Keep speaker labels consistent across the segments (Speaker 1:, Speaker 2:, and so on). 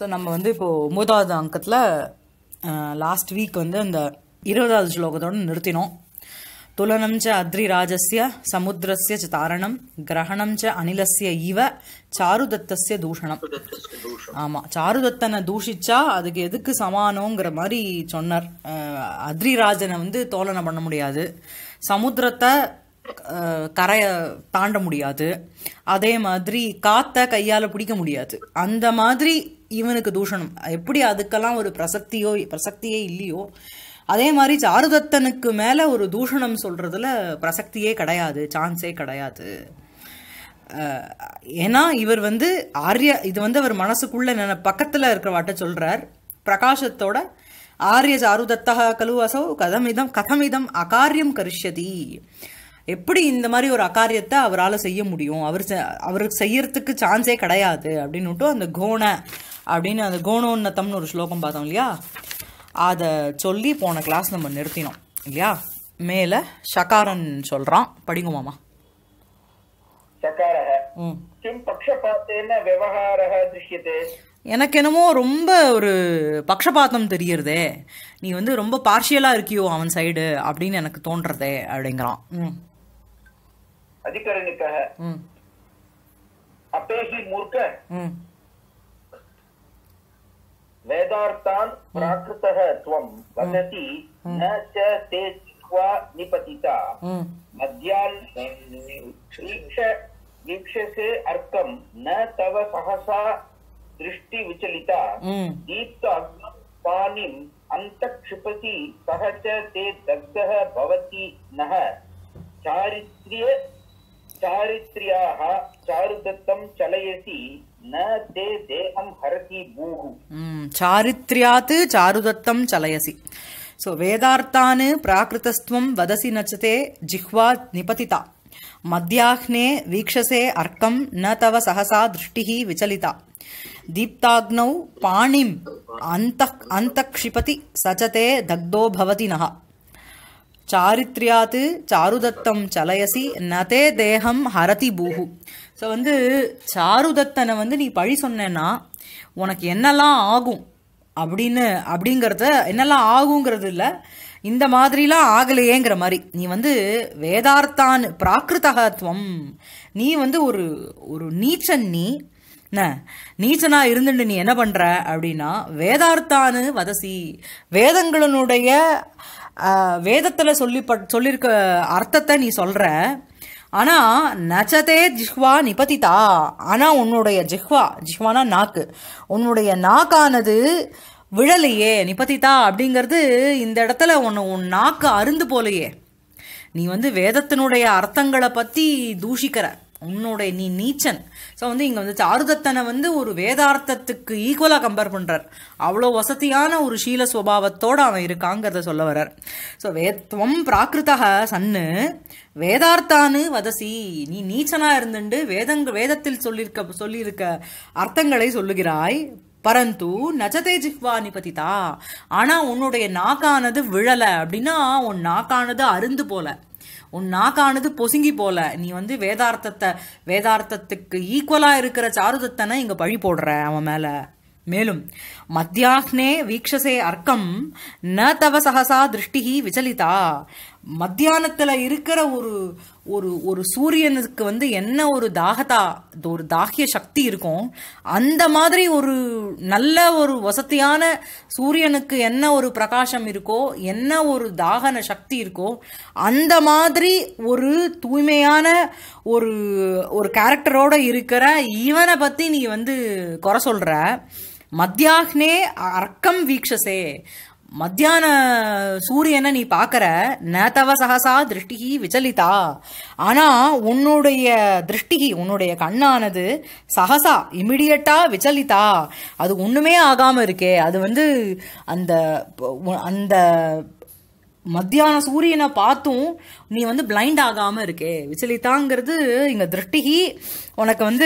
Speaker 1: So நம்ம வந்து இப்போ ஒன்பதாவது அங்கத்தில் லாஸ்ட் வீக் வந்து அந்த இருபதாவது ஸ்லோகத்தோட நிறுத்தினோம் துலனம் ச அத்ரிராஜஸ்ய சமுத்திரஸ்ய ச தாரணம் கிரகணம் ச அனிலஸ்ய இவ சாருதத்தஸ்ய தூஷணம் ஆமா சாருதத்தனை தூஷிச்சா அதுக்கு எதுக்கு சமானங்கிற மாதிரி சொன்னார் அஹ், அத்ரிராஜனை வந்து தோலனை பண்ண முடியாது சமுத்திரத்தை அஹ், கரைய தாண்ட முடியாது அதே மாதிரி காத்த கையால பிடிக்க முடியாது அந்த மாதிரி இவனுக்கு தூஷணம் எப்படி அதுக்கெல்லாம் ஒரு பிரசக்தியோ பிரசக்தியே இல்லையோ அதே மாதிரி சாருதத்தனுக்கு மேல ஒரு தூஷணம் சொல்றதுல பிரசக்தியே கிடையாது சான்ஸே கிடையாது அஹ், ஏன்னா இவர் வந்து ஆர்ய இது வந்து அவர் மனசுக்குள்ள நின பக்கத்துல இருக்கிறவாட்ட சொல்றார் பிரகாசத்தோட ஆர்ய சாருதத்தக கலு அசௌ கதமிதம் கதமிதம் அகாரியம் கரிஷ்யதி எப்படி இந்த மாதிரி ஒரு அகாரியத்தை அவரால் செய்ய முடியும் அவர் செ- அவருக்கு செய்யறதுக்கு சான்ஸே கிடையாது அப்படின்னுட்டு அந்த கோண அப்படின்னு அந்த கோணோன்னத்தம்னு ஒரு ஸ்லோகம் பார்த்தோம் இல்லையா அதை சொல்லி போன கிளாஸ் நம்ம நிறுத்தினோம் இல்லையா மேலே ஷகாரன் சொல்கிறான் படிங்குமாமா
Speaker 2: चकारः
Speaker 1: ம்
Speaker 2: किं पक्षपातेन व्यवहारः दृश्यते
Speaker 1: எனக்கு என்னமோ ரொம்ப ஒரு பக்ஷபாதம் தெரியறதே நீ வந்து ரொம்ப பார்ஷியலாக இருக்கியோ அவன் சைடு அப்படின்னு எனக்கு தோன்றதே அப்படிங்கிறான் ம்
Speaker 2: अधिकरणिकः
Speaker 1: ம்
Speaker 2: अपे हि मूर्ख
Speaker 1: ம்
Speaker 2: वेदार्थान् प्राकृतः त्वं वदति न च ते जिह्वा निपतिता
Speaker 1: ம்
Speaker 2: मध्यान् वीक्ष वीक्षसे अर्कं न तव सहसा दृष्टिविचलिता
Speaker 1: ம்
Speaker 2: दीप्त अग्नौ पाणिम् अन्तक्षिपति सः च ते दग्धः भवति नः चारित्र्य चारित्र्याः चारुदत्तं चलयसि न ते देहं हरति भूः
Speaker 1: ம், சாரித்ரியாத் சாருதத்தம் சலயசி ஸோ வேதார்த்தானு பிராகிருதஸ்துவம் வதசி நச்சதே ஜிஹ்வா நிபதிதா மத்தியாஹ்னே வீக்ஷசே அர்க்கம் ந தவ சகசா திருஷ்டிः விச்சலிதா தீப்தாக்னௌ பாணிம் அந்த அந்தக்ஷிபதி சச்சதே தக்தோ பவதி நஹ சாரித்ரியாத்து சாருதத்தம் சலயசி நதே தேகம் ஹரதி பூஹு ஸோ வந்து சாருதத்தனை வந்து நீ பழி சொன்னேன்னா உனக்கு என்னெல்லாம் ஆகும் அப்படின்னு அப்படிங்கிறத என்னெல்லாம் ஆகுங்கிறது இல்லை இந்த மாதிரிலாம் ஆகலையேங்கிற மாதிரி நீ வந்து வேதார்த்தான் பிராகிருதகத்துவம் நீ வந்து ஒரு ஒரு நீச்சன் நீ என்ன நீச்சனா இருந்துட்டு நீ என்ன பண்ற அப்படின்னா வேதார்த்தானு வதசி வேதங்களினுடைய ஆஹ், வேதத்துல சொல்லி சொல்லியிருக்க அர்த்தத்தை நீ சொல்ற ஆனா நச்சதே ஜிஹ்வா நிபதிதா ஆனா உன்னுடைய ஜிஹ்வா ஜிஹ்வானா நாக்கு உன்னுடைய நாக்கானது விழலையே நிபதிதா அப்படிங்கிறது இந்த இடத்துல உன்னை உன் நாக்கு அருந்து போலையே நீ வந்து வேதத்தினுடைய அர்த்தங்களை பத்தி தூஷிக்கிற உன்னுடைய நீ நீச்சன் ஸோ வந்து இங்க வந்து சாருதத்தனை வந்து ஒரு வேதார்த்தத்துக்கு ஈக்குவலா கம்பேர் பண்றார் அவ்வளோ வசதியான ஒரு சீல சுபாவத்தோட அவன் இருக்காங்கிறத சொல்ல வர்றார் ஸோ வேத்வம் பிராகிருதக சன்னு வேதார்த்தானு வதசி நீ நீச்சனா இருந்துண்டு வேதங்க வேதத்தில் சொல்லியிருக்க சொல்லியிருக்க அர்த்தங்களை சொல்லுகிறாய் பரந்து நஜதே ஜிஹ்வா நிபதிதா ஆனா உன்னுடைய நாக்கானது விழல அப்படின்னா உன் நாக்கானது அருந்து போல உன் நாக்கானது பொசுங்கி போல நீ வந்து வேதார்த்தத்தை வேதார்த்தத்துக்கு ஈக்குவலா இருக்கிற சாருதத்தனை இங்க பழி போடுற அவன் மேல மேலும் மத்தியாஹ்னே வீக்ஷசே அர்க்கம் ந தவ சகசா திருஷ்டிஹி விச்சலிதா மத்தியானத்துல இருக்கிற ஒரு ஒரு ஒரு சூரியனுக்கு வந்து என்ன ஒரு தாகதா ஒரு தாகிய சக்தி இருக்கும் அந்த மாதிரி ஒரு நல்ல ஒரு வசதியான சூரியனுக்கு என்ன ஒரு பிரகாசம் இருக்கோ என்ன ஒரு தாகன சக்தி இருக்கோ அந்த மாதிரி ஒரு தூய்மையான ஒரு ஒரு கேரக்டரோட இருக்கிற இவனை பத்தி நீ வந்து குறை சொல்ற மத்தியாஹ்னே அர்க்கம் வீக்ஷசே மத்தியான சூரியனை நீ பார்க்கற நேதவ சகசா திருஷ்டிகி விச்சலிதா ஆனா உன்னுடைய திருஷ்டிகி உன்னுடைய கண்ணானது சகசா இமிடியட்டா விச்சலிதா அது ஒண்ணுமே ஆகாம இருக்கே அது வந்து அந்த அந்த மத்தியான சூரியனை பார்த்தும் நீ வந்து பிளைண்ட் ஆகாம இருக்கே விச்சலிதாங்கிறது இங்க திருஷ்டிகி உனக்கு வந்து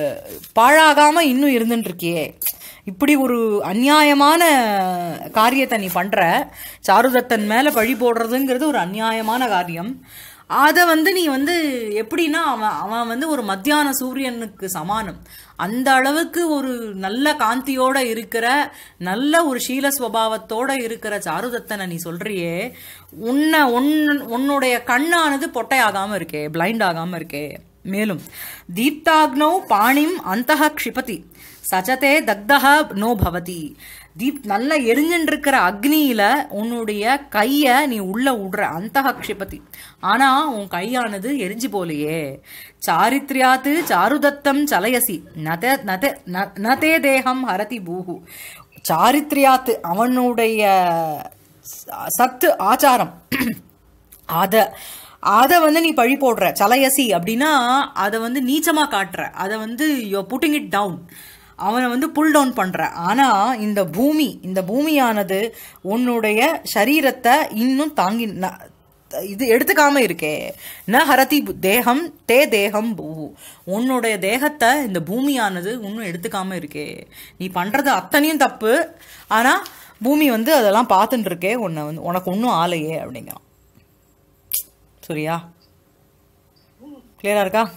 Speaker 1: பாழாகாம இன்னும் இருந்துட்டு இருக்கியே இப்படி ஒரு அநியாயமான காரியத்தை நீ பண்ற சாருதத்தன் மேல பழி போடுறதுங்கிறது ஒரு அநியாயமான காரியம் அதை வந்து நீ வந்து எப்படின்னா அவன் அவன் வந்து ஒரு மத்தியான சூரியனுக்கு சமானம் அந்த அளவுக்கு ஒரு நல்ல காந்தியோட இருக்கிற நல்ல ஒரு சீல ஸ்வபாவத்தோட இருக்கிற சாருதத்தனை நீ சொல்றியே உன்னை உன் உன்னுடைய கண்ணானது பொட்டையாகாம இருக்கே பிளைண்ட் ஆகாம இருக்கே மேலும் தீப்தாக்னௌ பாணிம் அந்தக க்ஷிபதி சச்சதே தக்தக நோ பவதி தீப் நல்ல எரிஞ்சுட்டு இருக்கிற அக்னியில உன்னுடைய கைய நீ உள்ள விடுற அந்தக க்ஷிபதி ஆனா உன் கையானது எரிஞ்சு போலையே சாரித்ரியாத்து சாருதத்தம் சலயசி நத நத ந- நதே தேகம் ஹரதி பூஹு சாரித்ரியாத்து அவனுடைய ச- சத்து ஆச்சாரம் அத அதை வந்து நீ பழி போடுற சலயசி அப்படின்னா அதை வந்து நீச்சமா காட்டுற அதை வந்து யோ புட்டிங் இட் டவுன் அவனை வந்து புல் டவுன் பண்ற ஆனா இந்த பூமி இந்த பூமியானது உன்னுடைய சரீரத்தை இன்னும் தாங்கி ந- இது எடுத்துக்காம இருக்கே ந ஹரதி பு- தேகம் தே தேகம் பூ உன்னுடைய தேகத்தை இந்த பூமியானது இன்னும் எடுத்துக்காம இருக்கே நீ பண்றது அத்தனையும் தப்பு ஆனா பூமி வந்து அதெல்லாம் பார்த்துட்டு இருக்கே உன்னை வந்து உனக்கு ஒன்றும் ஆலையே அப்படிங்கிறான் சரியா கிளியரா இருக்கா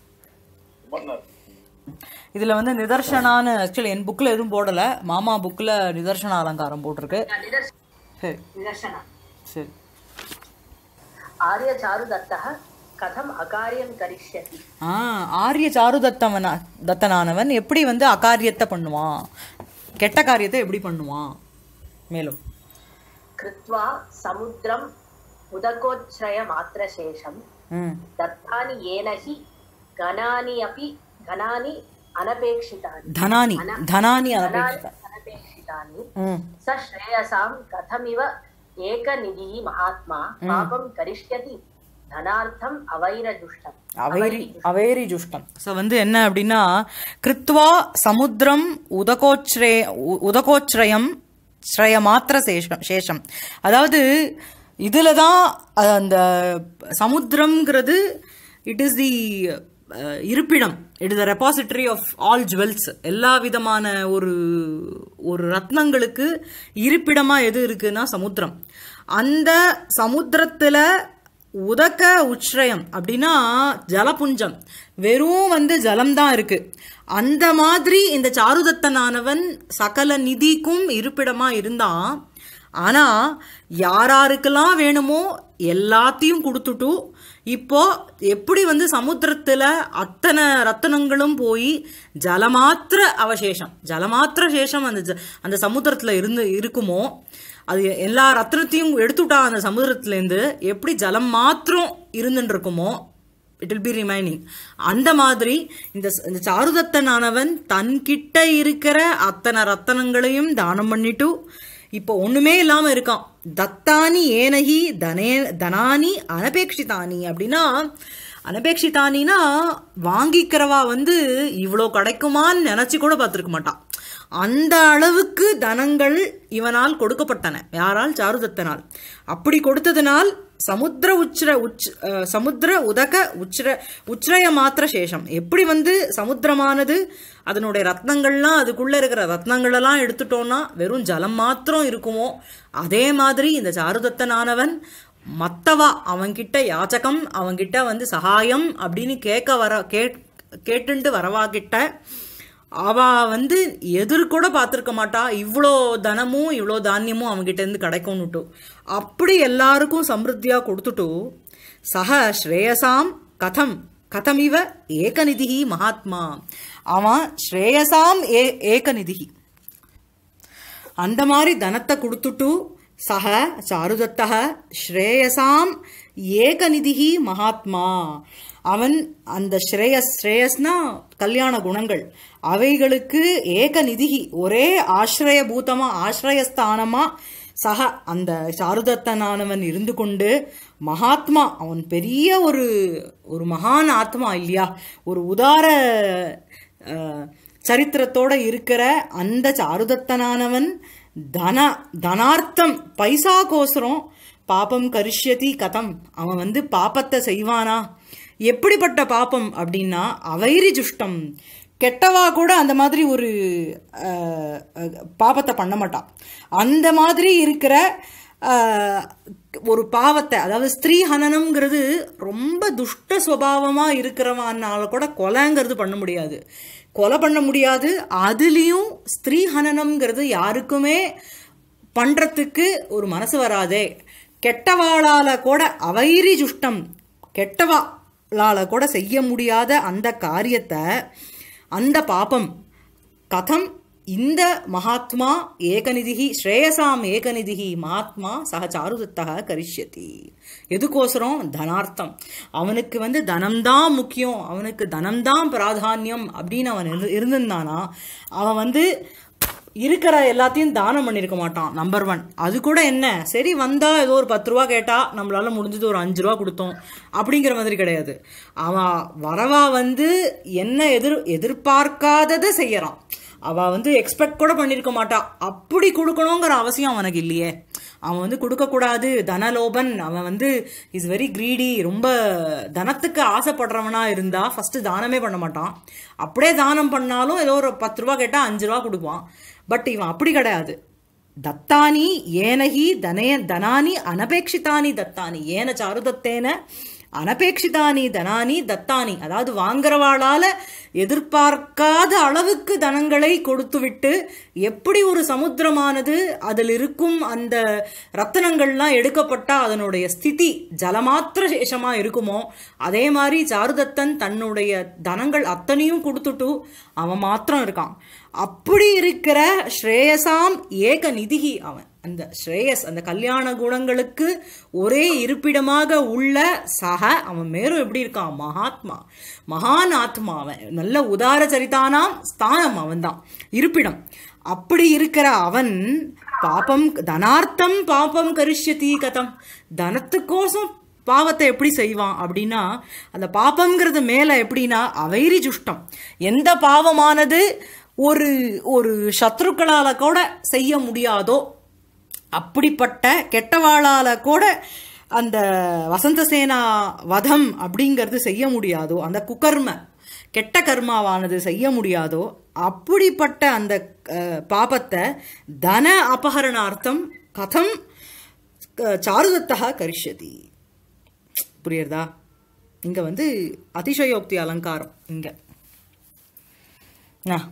Speaker 1: இதுல வந்து நிதர்சனான்னு ஆக்சுவலி என் புக்ல எதுவும் போடல மாமா புக்ல நிதர்சன அலங்காரம் போட்டிருக்கு சரி
Speaker 3: निदर्शन
Speaker 1: சரி
Speaker 3: आर्यचारुदत्तः कथम् अकार्यं करिष्यति
Speaker 1: ஆ ஆரிய சாருதத்தவனா தத்தனானவன் எப்படி வந்து அகாரியத்தை பண்ணுவான் கெட்ட காரியத்தை எப்படி பண்ணுவான் மேலும்
Speaker 3: कृत्वा समुद्रम् उदकोच्छ्रयमात्रशेषं
Speaker 1: ம்
Speaker 3: दत्तानि येन हि घनानि अपि घनानि अनपेक्षितानि
Speaker 1: தனானி தனானி
Speaker 3: घनानि
Speaker 1: அனபேட்சித
Speaker 3: अनपेक्षितानि
Speaker 1: ம்
Speaker 3: स श्रेयसां कथमिव एकनिधिः महात्मा पापं करिष्यति धनार्थम् अवैरजुष्टम्
Speaker 1: அவேரி அவேரி ஜுஷ்டம் ஸோ வந்து என்ன அப்படின்னா கிருத்வா சமுத்திரம் உதகோச்ரே உ- உதகோச்ரயம் ஸ்ரய மாத்திர சேஷம் சேஷம் அதாவது இதுல தான் அந்த சமுத்திரம்ங்கிறது இட் இஸ் தி இருப்பிடம் it is repository of all jewels எல்லா விதமான ஒரு ஒரு ரத்னங்களுக்கு இருப்பிடமா எது இருக்குன்னா சமுத்திரம் அந்த சமுத்திரத்துல உதக்க உச்ரயம் அப்படின்னா ஜலபுஞ்சம் வெறும் வந்து ஜலம்தான் இருக்கு அந்த மாதிரி இந்த சாருதத்தனானவன் சகல நிதிக்கும் இருப்பிடமா இருந்தான் ஆனா யாராருக்கெல்லாம் வேணுமோ எல்லாத்தையும் கொடுத்துட்டு இப்போ எப்படி வந்து சமுத்திரத்துல அத்தனை ரத்தனங்களும் போய் ஜலமாத்திர அவசேஷம் ஜலமாத்திர சேஷம் அந்த ஜ- அந்த சமுத்திரத்துல இருந்து இருக்குமோ அது எல்லா ரத்னத்தையும் எடுத்துட்டா அந்த சமுதிரத்துலேருந்து எப்படி ஜலம் மாத்திரம் இருந்துட்டு இருக்குமோ இட் வில் பி ரிமைனிங் அந்த மாதிரி இந்த ச- இந்த சாருதத்தனானவன் தன்கிட்ட இருக்கிற அத்தனை ரத்தனங்களையும் தானம் பண்ணிட்டு இப்போ ஒண்ணுமே இல்லாம இருக்கான் தத்தானி ஏனகி தனே தனானி அனபேட்சிதானி அப்படின்னா அனபேட்சிதானினா வாங்கிக்கிறவா வந்து இவ்வளோ கிடைக்குமான்னு நினைச்சு கூட பார்த்துருக்க மாட்டான் அந்த அளவுக்கு தனங்கள் இவனால் கொடுக்கப்பட்டன யாரால் சாருதத்தனால் அப்படி கொடுத்ததனால் சமுத்திர உச்சிர உச் அஹ், சமுத்திர உதக உச்சிர உச்சிரய மாத்திர சேஷம் எப்படி வந்து சமுத்திரமானது அதனுடைய ரத்னங்கள்லாம் அதுக்குள்ள இருக்கிற ரத்னங்களெல்லாம் எடுத்துட்டோம்னா வெறும் ஜலம் மாத்திரம் இருக்குமோ அதே மாதிரி இந்த சாருதத்தனானவன் மத்தவா அவன்கிட்ட யாச்சகம் அவன்கிட்ட வந்து சகாயம் அப்படின்னு கேட்க வர கேட் கேட்டுண்டு வரவா கிட்ட அவ வந்து எதிர் கூட பார்த்துருக்க மாட்டா இவ்வளோ தனமும் இவ்வளோ தானியமும் அவங்ககிட்ட இருந்து கிடைக்கும்னுட்டு அப்படி எல்லாருக்கும் சமிருத்தியா கொடுத்துட்டு சக ஸ்ரேயசாம் கதம் கதமிவ ஏகநிதி மகாத்மா அவன் ஸ்ரேயசாம் ஏ ஏகநிதி அந்த மாதிரி தனத்தை கொடுத்துட்டு சக சாருதத்தக ஸ்ரேயசாம் ஏகநிதிஹி மகாத்மா அவன் அந்த ஸ்ரேயஸ் ஸ்ரேயஸ்னா கல்யாண குணங்கள் அவைகளுக்கு ஏகநிதிஹி ஒரே ஆசிரயபூதமா ஆசிரயஸ்தானமா சக அந்த சாருதத்தனானவன் இருந்து கொண்டு மகாத்மா அவன் பெரிய ஒரு ஒரு மகான் ஆத்மா இல்லையா ஒரு உதார அஹ், சரித்திரத்தோட இருக்கிற அந்த சாருதத்தனானவன் தன தனார்த்தம் பைசாக்கோசரம் பாபம் கரிஷ்யதி கதம் அவன் வந்து பாப்பத்தை செய்வானா எப்படிப்பட்ட பாப்பம் அப்படின்னா அவைரி ஜுஷ்டம் கெட்டவா கூட அந்த மாதிரி ஒரு அஹ், அஹ், பாபத்தை பண்ண மாட்டான் அந்த மாதிரி இருக்கிற ஆஹ், ஒரு பாவத்தை அதாவது ஸ்திரீ ஹனனம்ங்கிறது ரொம்ப துஷ்ட சுபாவமா இருக்கிறவனால கூட கொலைங்கிறது பண்ண முடியாது கொலை பண்ண முடியாது அதுலேயும் ஸ்திரீ ஹனனம்ங்கிறது யாருக்குமே பண்றதுக்கு ஒரு மனசு வராதே கெட்டவாளால கூட அவைரி ஜுஷ்டம் கெட்டவாளால கூட செய்ய முடியாத அந்த காரியத்தை அந்த பாபம் கதம் இந்த மகாத்மா ஏகநிதிஹி ஸ்ரேயசாம் ஏகநிதிஹி மகாத்மா சக சாருதத்தக கரிஷ்யதி எதுக்கோசரம் தனார்த்தம் அவனுக்கு வந்து தனம்தான் முக்கியம் அவனுக்கு தனம்தான் பிராதானியம் அப்படின்னு அவன் இரு- இருந்திருந்தானா அவன் வந்து இருக்கிற எல்லாத்தையும் தானம் பண்ணியிருக்க மாட்டான் நம்பர் ஒன் அது கூட என்ன சரி வந்தா ஏதோ ஒரு பத்து ரூபா கேட்டா நம்மளால முடிஞ்சது ஒரு அஞ்சு ரூபா கொடுத்தோம் அப்படிங்கிற மாதிரி கிடையாது அவன் வரவா வந்து என்ன எதிர் எதிர்பார்க்காததை செய்யறான் அவ வந்து எக்ஸ்பெக்ட் கூட பண்ணியிருக்க மாட்டா அப்படி கொடுக்கணுங்கிற அவசியம் அவனுக்கு இல்லையே அவன் வந்து கொடுக்கக்கூடாது தனலோபன் அவன் வந்து இஸ் வெரி கிரீடி ரொம்ப தனத்துக்கு ஆசைப்படுறவனா இருந்தா ஃபர்ஸ்ட் தானமே பண்ண மாட்டான் அப்படியே தானம் பண்ணாலும் ஏதோ ஒரு பத்து ரூபா கேட்டா அஞ்சு ரூபா கொடுப்பான் பட் இவன் அப்படி கிடையாது தத்தானி ஏனஹி தனய தனானி அனபேட்சிதானி தத்தானி ஏன சாருதத்தேன அனபேட்சிதானி தனானி தத்தானி அதாவது வாங்குறவாளால எதிர்பார்க்காத அளவுக்கு தனங்களை கொடுத்துவிட்டு எப்படி ஒரு சமுத்திரமானது அதில் இருக்கும் அந்த ரத்தனங்கள்லாம் எடுக்கப்பட்டா அதனுடைய ஸ்திதி ஜலமாத்திர சேஷமா இருக்குமோ அதே மாதிரி சாருதத்தன் தன்னுடைய தனங்கள் அத்தனையும் கொடுத்துட்டு அவன் மாத்திரம் இருக்கான் அப்படி இருக்கிற ஸ்ரேயசாம் ஏக நிதிகி அவன் அந்த ஸ்ரேயஸ் அந்த கல்யாண குணங்களுக்கு ஒரே இருப்பிடமாக உள்ள சக அவன் மேலும் எப்படி இருக்கான் மகாத்மா மகான் ஆத்மா அவன் நல்ல உதார சரிதானாம் ஸ்தானம் அவன்தான் இருப்பிடம் அப்படி இருக்கிற அவன் பாபம் தனார்த்தம் பாபம் கரிஷ்யதி கதம் தனத்துக்கோசம் பாவத்தை எப்படி செய்வான் அப்படின்னா அந்த பாபம்ங்கிறது மேல எப்படின்னா அவைரி ஜுஷ்டம் எந்த பாவமானது ஒரு ஒரு சத்ருக்களால கூட செய்ய முடியாதோ அப்படிப்பட்ட கெட்டவாளால கூட அந்த வசந்தசேனா வதம் அப்படிங்கிறது செய்ய முடியாதோ அந்த குகர்ம கெட்ட கர்மாவானது செய்ய முடியாதோ அப்படிப்பட்ட அந்த அஹ், பாபத்தை தன அபகரணார்த்தம் கதம் அஹ், சாருதத்தா கரிஷ்யதி புரியுறதா இங்க வந்து அதிசயோக்தி அலங்காரம் இங்க ஆ.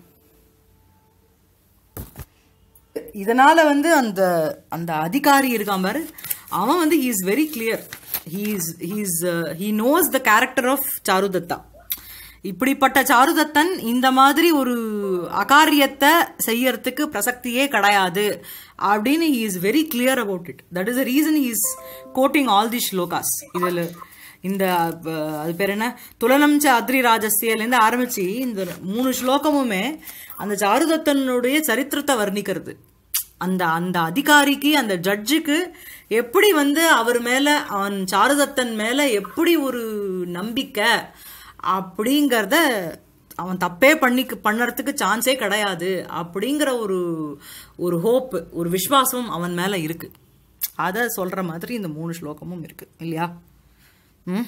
Speaker 1: இதனால வந்து அந்த அந்த அதிகாரி இருக்கான் பாரு அவன் வந்து he is very clear he is he is he knows the character of Charudatta இப்படிப்பட்ட சாருதத்தன் இந்த மாதிரி ஒரு அகாரியத்தை செய்யறதுக்கு பிரசக்தியே கிடையாது அப்படின்னு he is very clear about it that is the reason he is quoting all the shlokas இதில் இந்த அஹ், அது பேர் என்ன துலனம் ச அத்ரி ராஜஸ்யலேருந்து ஆரம்பிச்சு இந்த மூணு ஸ்லோகமுமே அந்த சாருதத்தனுடைய சரித்திரத்தை வர்ணிக்கிறது அந்த அந்த அதிகாரிக்கு அந்த ஜட்ஜுக்கு எப்படி வந்து அவர் மேல அவன் சாருதத்தன் மேல எப்படி ஒரு நம்பிக்கை அப்படிங்கிறத அவன் தப்பே பண்ணி பண்ணறதுக்கு சான்ஸே கிடையாது அப்படிங்கிற ஒரு ஒரு ஹோப் ஒரு விசுவாசம் அவன் மேல இருக்கு அதை சொல்ற மாதிரி இந்த மூணு ஸ்லோகமும் இருக்கு இல்லையா ம்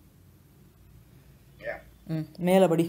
Speaker 2: Yeah.
Speaker 1: ம் மேலபடி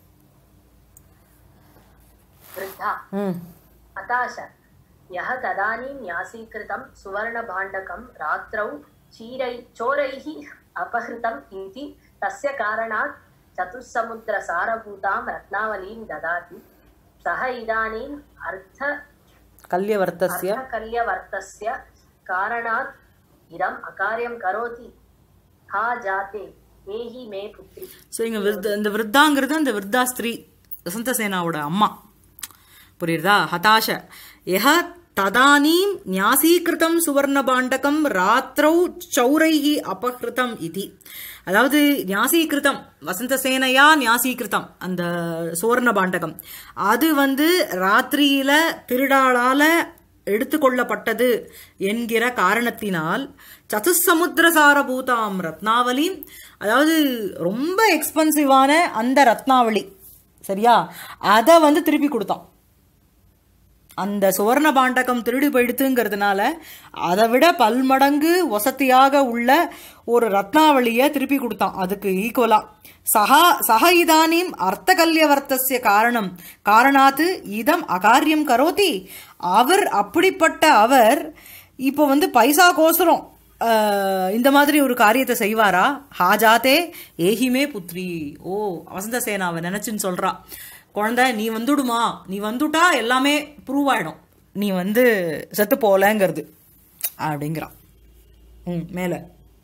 Speaker 3: वृद्धा
Speaker 1: ம்
Speaker 3: हताश यः तदानीं न्यासीकृतं सुवर्णभाण्डकं रात्रौ चीरै चोरैः अपहृतम् इति तस्य कारणात् चतुस्समुद्रसारभूतां रत्नावलीं ददाति सः इदानीम् अर्थ
Speaker 1: கல்யவர்த்தஸ்ய
Speaker 3: अर्थकल्यवर्तस्य कारणात् इदम् अकार्यं करोति हा जाते एहि मे पुत्री
Speaker 1: ஸோ இங்கே விருத்த இந்த விருத்தாங்கிறது அந்த விருத்தா ஸ்திரீ வசந்தசேனாவோட அம்மா புரியுறதா ஹதாஷ எஹ ததானீம் ஞாசீகிருதம் சுவர்ணபாண்டகம் ராத்திரௌ சௌரைஹி அபஹிருதம் இதி அதாவது ஞாசீகிருதம் வசந்தசேனையா ஞாசீகிருதம் அந்த சுவர்ண பாண்டகம் அது வந்து ராத்திரியில திருடாளால எடுத்துக்கொள்ளப்பட்டது என்கிற காரணத்தினால் சதுசமுத்திரசாரபூதாம் ரத்னாவலி அதாவது ரொம்ப எக்ஸ்பென்சிவான அந்த ரத்னாவளி சரியா அதை வந்து திருப்பி கொடுத்தான் அந்த சுவர்ண பாண்டகம் திருடி போயிடுத்துங்கிறதுனால அதை விட பல்மடங்கு வசதியாக உள்ள ஒரு ரத்னாவளியை திருப்பி கொடுத்தான் அதுக்கு ஈக்குவலா சகா சக இதானீம் அர்த்தகல்யவர்த்தசிய காரணம் காரணாத்து இதம் அகாரியம் கரோதி அவர் அப்படிப்பட்ட அவர் இப்போ வந்து பைசாக்கோசரம் ஆஹ், இந்த மாதிரி ஒரு காரியத்தை செய்வாரா ஹாஜாத்தே ஏஹிமே புத்ரி ஓ வசந்த சேனாவை நினைச்சுன்னு சொல்றா குழந்தை நீ வந்துடுமா நீ வந்துட்டா எல்லாமே ப்ரூவ் ஆயிடும் நீ வந்து செத்து போகலங்கிறது அப்படிங்கிறான் ம் மேலே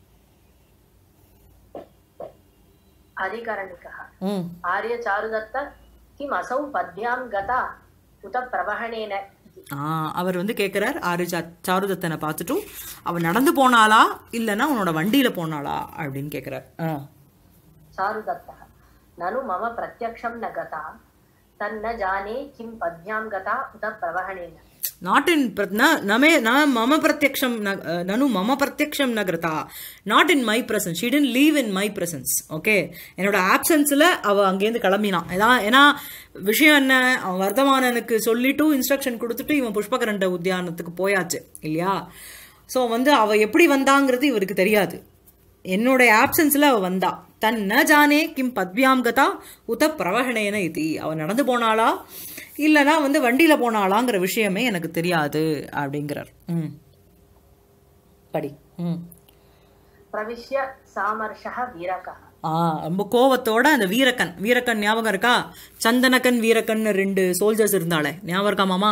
Speaker 3: अधिकरणिकः
Speaker 1: ம்
Speaker 3: आर्यचारुदत्त किम् असौ पद्भ्यां गता उत प्रवहणेन इति
Speaker 1: ஆ அவர் வந்து கேட்குறார் ஆறு சா சாருதத்தனை பார்த்துட்டு அவன் நடந்து போனாளா இல்லைன்னா உன்னோட வண்டியில போனாளா அப்படின்னு கேட்குறார் ஆ
Speaker 3: चारुदत्तः ननु मम प्रत्यक्षं न गता तन्न जाने किं पद्भ्यां गता उत प्रवहणेन
Speaker 1: நாட் இன் நமே ந மம பிரத்யக்ஷம் ந அஹ், நனு மம பிரத்யக்ஷம் நகரதா not in my presence she didn't leave in my presence okay என்னோட ஆப்சன்ஸில் அவள் அங்கேருந்து கிளம்பினான் ஏதான் ஏன்னா விஷயம் என்ன அவன் வர்த்தமானனுக்கு சொல்லிட்டு இன்ஸ்ட்ரக்ஷன் கொடுத்துட்டு இவன் புஷ்பகரண்ட உத்தியானத்துக்கு போயாச்சு இல்லையா ஸோ வந்து அவள் எப்படி வந்தாங்கிறது இவருக்கு தெரியாது என்னுடைய ஆப்சன்ஸில் அவள் வந்தா தன் ந ஜானே கிம் பத்வியாம் கதா உத பிரவகணேன இது அவள் நடந்து போனாளா இல்லைனா வந்து வண்டியில் போனாளாங்கிற விஷயமே எனக்கு தெரியாது அப்படிங்கிறார் ம் படி ம்
Speaker 3: प्रविश्य सामर्षः वीरकः
Speaker 1: ஆ ரொம்ப கோவத்தோட அந்த வீரக்கன் வீரக்கன் ஞாபகம் இருக்கா சந்தனக்கன் வீரக்கன் ரெண்டு சோல்ஜர்ஸ் இருந்தாளே ஞாபகம் இருக்கா மாமா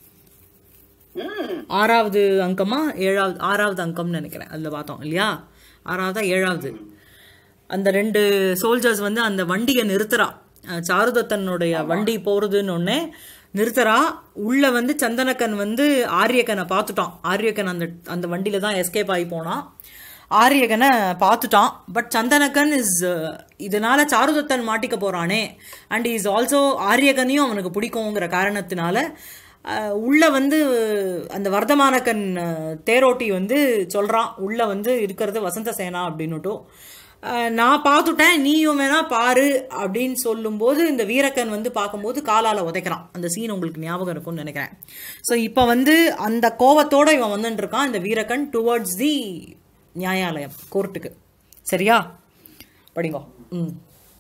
Speaker 1: ஆறாவது அங்கமா ஏழாவது ஆறாவது அங்கம்னு நினைக்கிறேன் அதில் பார்த்தோம் இல்லையா ஆறாவதா ஏழாவது அந்த ரெண்டு சோல்ஜர்ஸ் வந்து அந்த வண்டியை நிறுத்துறா அஹ் சாருதத்தனுடைய வண்டி போறதுன்னு ஒன்னே நிறுத்துறா உள்ள வந்து சந்தனக்கன் வந்து ஆரியக்கனை பார்த்துட்டான் ஆரியக்கன் அந்த அந்த வண்டியில தான் எஸ்கேப் ஆகி போனான் ஆரியகனை பார்த்துட்டான் பட் சந்தனக்கன் இஸ் இதனால சாருதத்தன் மாட்டிக்க போறானே அண்ட் இஸ் ஆல்சோ ஆரியகனையும் அவனுக்கு பிடிக்குங்கிற காரணத்தினால அஹ், உள்ள வந்து அந்த வர்த்தமானக்கன் அஹ், தேரோட்டி வந்து சொல்றான் உள்ள வந்து இருக்கிறது வசந்த சேனா அப்படின்னுட்டும் அஹ், நான் பார்த்துட்டேன் நீயும் வேணா பாரு அப்படின்னு சொல்லும்போது இந்த வீரக்கன் வந்து பார்க்கும்போது காலால உதைக்கிறான் அந்த சீன் உங்களுக்கு ஞாபகம் இருக்கும்னு நினைக்கிறேன் ஸோ இப்போ வந்து அந்த கோவத்தோட இவன் வந்துட்டு இருக்கான் இந்த வீரக்கன் டுவர்ட்ஸ் தி நியாயாலயம் கோர்ட்டுக்கு சரியா படிங்கோ ம்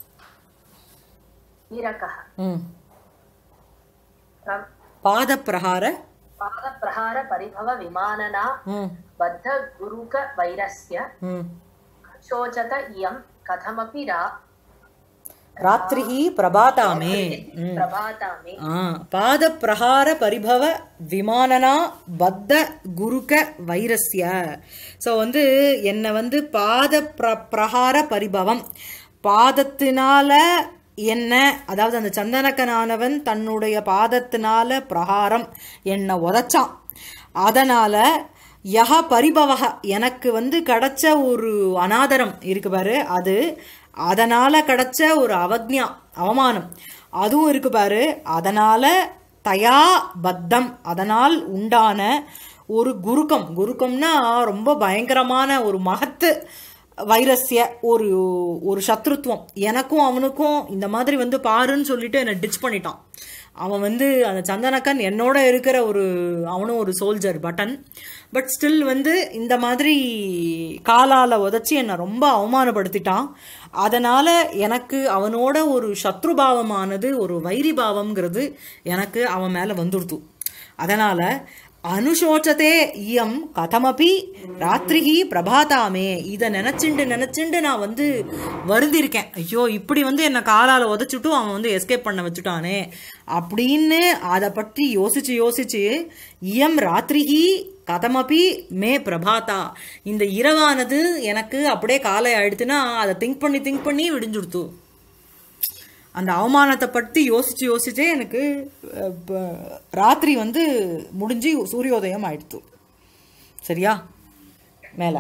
Speaker 3: वीरकः
Speaker 1: ம்
Speaker 3: प्र-
Speaker 1: பாதப்பிரகார
Speaker 3: पादप्रहारपरिभवविमानना
Speaker 1: ம்
Speaker 3: बद्धगुरुकवैरस्य
Speaker 1: ம்
Speaker 3: शोचत इयं कथमपि रा
Speaker 1: ராத்திரிஹி பிரபாதாமே ம்
Speaker 3: प्रभाता मे
Speaker 1: ஆ பாதப்பிரகார பரிபவ விமானனா பத்த குருக வைரஸ்ய ஸோ வந்து என்னை வந்து பாத பிர பிரகார பரிபவம் பாதத்தினால என்ன அதாவது அந்த சந்தனக்கனானவன் தன்னுடைய பாதத்தினால பிரகாரம் என்னை உதைச்சான் அதனால யஹ பரிபவக எனக்கு வந்து கிடைச்ச ஒரு அனாதரம் இருக்கு பாரு அது அதனால கிடைச்ச ஒரு அவக்ஞா அவமானம் அதுவும் இருக்கு பாரு அதனால தயா பத்தம் அதனால் உண்டான ஒரு குருக்கம் குருக்கம்னா ரொம்ப பயங்கரமான ஒரு மகத்து வைரஸ்ய ஒரு ஒரு சத்ருத்துவம் எனக்கும் அவனுக்கும் இந்த மாதிரி வந்து பாருன்னு சொல்லிட்டு என்னை டிச் பண்ணிட்டான் அவன் வந்து அந்த சந்தனக்கன் என்னோட இருக்கிற ஒரு அவனும் ஒரு சோல்ஜர் பட்டன் பட் ஸ்டில் வந்து இந்த மாதிரி காலால உதச்சி என்னை ரொம்ப அவமானப்படுத்திட்டான் அதனால எனக்கு அவனோட ஒரு சத்ருபாவமானது ஒரு வைரி பாவம்ங்கிறது எனக்கு அவன் மேல வந்துடுத்து அதனால அனுசோச்சதே இயம் கதமபி ராத்திரிகி பிரபாதாமே இதை நினைச்சுண்டு நினைச்சுண்டு நான் வந்து வருந்திருக்கேன் ஐயோ இப்படி வந்து என்னை காலால உதைச்சுட்டும் அவன் வந்து எஸ்கேப் பண்ண வச்சுட்டானே அப்படின்னு அதை பற்றி யோசிச்சு யோசிச்சு இயம் ராத்திரிகி கதமபி மே பிரபாதா இந்த இரவானது எனக்கு அப்படியே காலை ஆயிடுத்துன்னா அதை திங்க் பண்ணி திங்க் பண்ணி விடிஞ்சுடுத்து அந்த அவமானத்தை பற்றி யோசிச்சு யோசிச்சே எனக்கு அஹ், ப- ராத்திரி வந்து முடிஞ்சு சூரியோதயம் ஆயிடுத்து சரியா மேல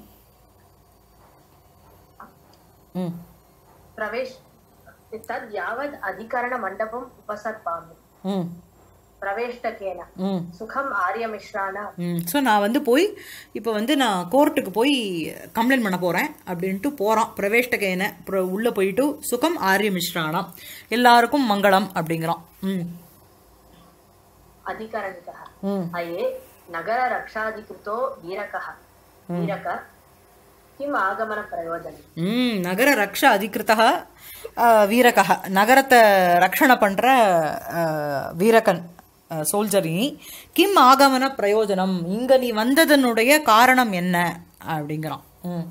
Speaker 1: ம்
Speaker 3: प्रवेश तद् यावद् अधिकरणमण्डपम् उपसर्पामि
Speaker 1: ம்
Speaker 3: प्रवेष्टकेन
Speaker 1: ம்
Speaker 3: सुखम् आर्यमिश्राणां
Speaker 1: ம் ஸோ நான் வந்து போய் இப்போ வந்து நான் கோர்ட்டுக்கு போய் கம்ப்ளைண்ட் பண்ண போகிறேன் அப்படின்ட்டு போகிறான் பிரவேஷ்டகேன அப்புறம் உள்ளே போயிட்டு சுகம் ஆரிய மிஸ்ரானாம் எல்லாருக்கும் மங்களம் அப்படிங்கிறான் ம்
Speaker 3: अधिकरणिकः
Speaker 1: ம்
Speaker 3: अये नगररक्षाधिकृतो वीरकः वीरक किम् आगमनप्रयोजनम्
Speaker 1: ம் நகர ரக்ஷ அதிகிருத்தா வீரகா நகரத்தை ரக்ஷணை பண்ணுற வீரகன் சோல்ஜரி கிம் ஆகமன பிரயோஜனம் இங்க நீ வந்ததனுடைய காரணம் என்ன அப்படிங்கிறான் ம்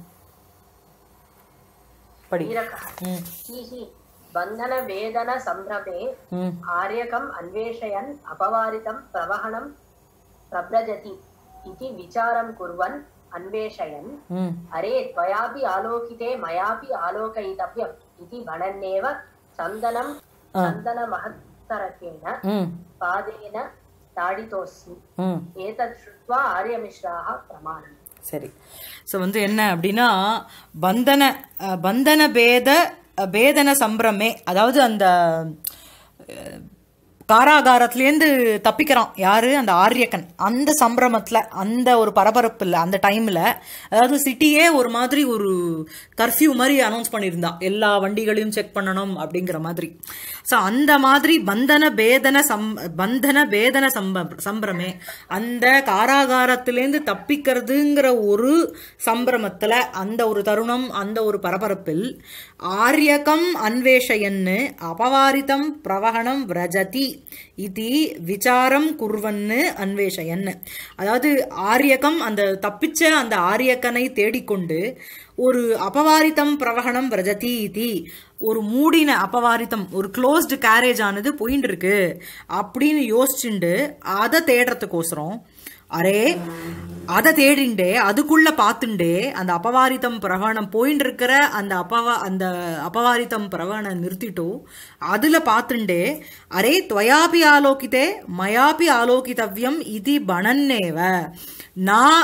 Speaker 1: படி
Speaker 3: वीरकः
Speaker 1: ம்
Speaker 3: हि बन्धनवेदनसम्भ्रमे
Speaker 1: ம்
Speaker 3: आर्यकम् अन्वेषयन् अपवारितं प्रवहणं प्रव्रजति इति विचारं कुर्वन् अन्वेषयन्
Speaker 1: ம்
Speaker 3: अरे त्वयापि आलोकिते मयापि आलोकयितव्यम् इति वणन्नेव चन्दनं चन्दनमहत्तरकेण
Speaker 1: ம்
Speaker 3: पादेन ताडितोऽस्मि
Speaker 1: ம்
Speaker 3: एतत् श्रुत्वा आर्यमिश्राः प्रमाणम्
Speaker 1: சரி ஸோ வந்து என்ன அப்படின்னா பந்தன அஹ், பந்தன பேத அஹ், பேதன சம்பிரமே அதாவது அந்த அஹ், காராகாரத்துலேருந்து தப்பிக்கிறான் யாரு அந்த ஆரியக்கன் அந்த சம்பிரமத்தில் அந்த ஒரு பரபரப்பு இல்லை அந்த டைமில் அதாவது சிட்டியே ஒரு மாதிரி ஒரு கர்ஃப்யூ மாதிரி அனௌன்ஸ் பண்ணியிருந்தான் எல்லா வண்டிகளையும் செக் பண்ணணும் அப்படிங்கிற மாதிரி ஸோ அந்த மாதிரி பந்தன பேதன சம் பந்தன பேதன சம்ப சம்பிரமே அந்த காராகாரத்திலேருந்து தப்பிக்கிறதுங்கிற ஒரு சம்பிரமத்தில் அந்த ஒரு தருணம் அந்த ஒரு பரபரப்பில் ஆரியகம் அன்வேஷயன்னு அபவாரிதம் பிரவகணம் விரஜதி இது விசாரம் குர்வன்னு அன்வேஷயன்னு அதாவது ஆரியகம் அந்த தப்பிச்ச அந்த ஆரியக்கனை தேடிக்கொண்டு ஒரு அபவாரிதம் பிரவகணம் விரஜதி இது ஒரு மூடின அபவாரிதம் ஒரு க்ளோஸ்டு கேரேஜ் ஆனது போயின்னு இருக்கு அப்படின்னு யோசிச்சுண்டு அதை தேடுறதுக்கோசரம் அரே அதை தேடிண்டே அதுக்குள்ள பார்த்துண்டே அந்த அபவாரிதம் பிரவணம் போயின்னு இருக்கிற அந்த அப்பவா அந்த அபவாரிதம் பிரவணம் நிறுத்திட்டோ அதுல பார்த்துண்டே அரே துவயாபி ஆலோகிதே மயாபி ஆலோகிதவ்யம் இது பணன்னேவ நான்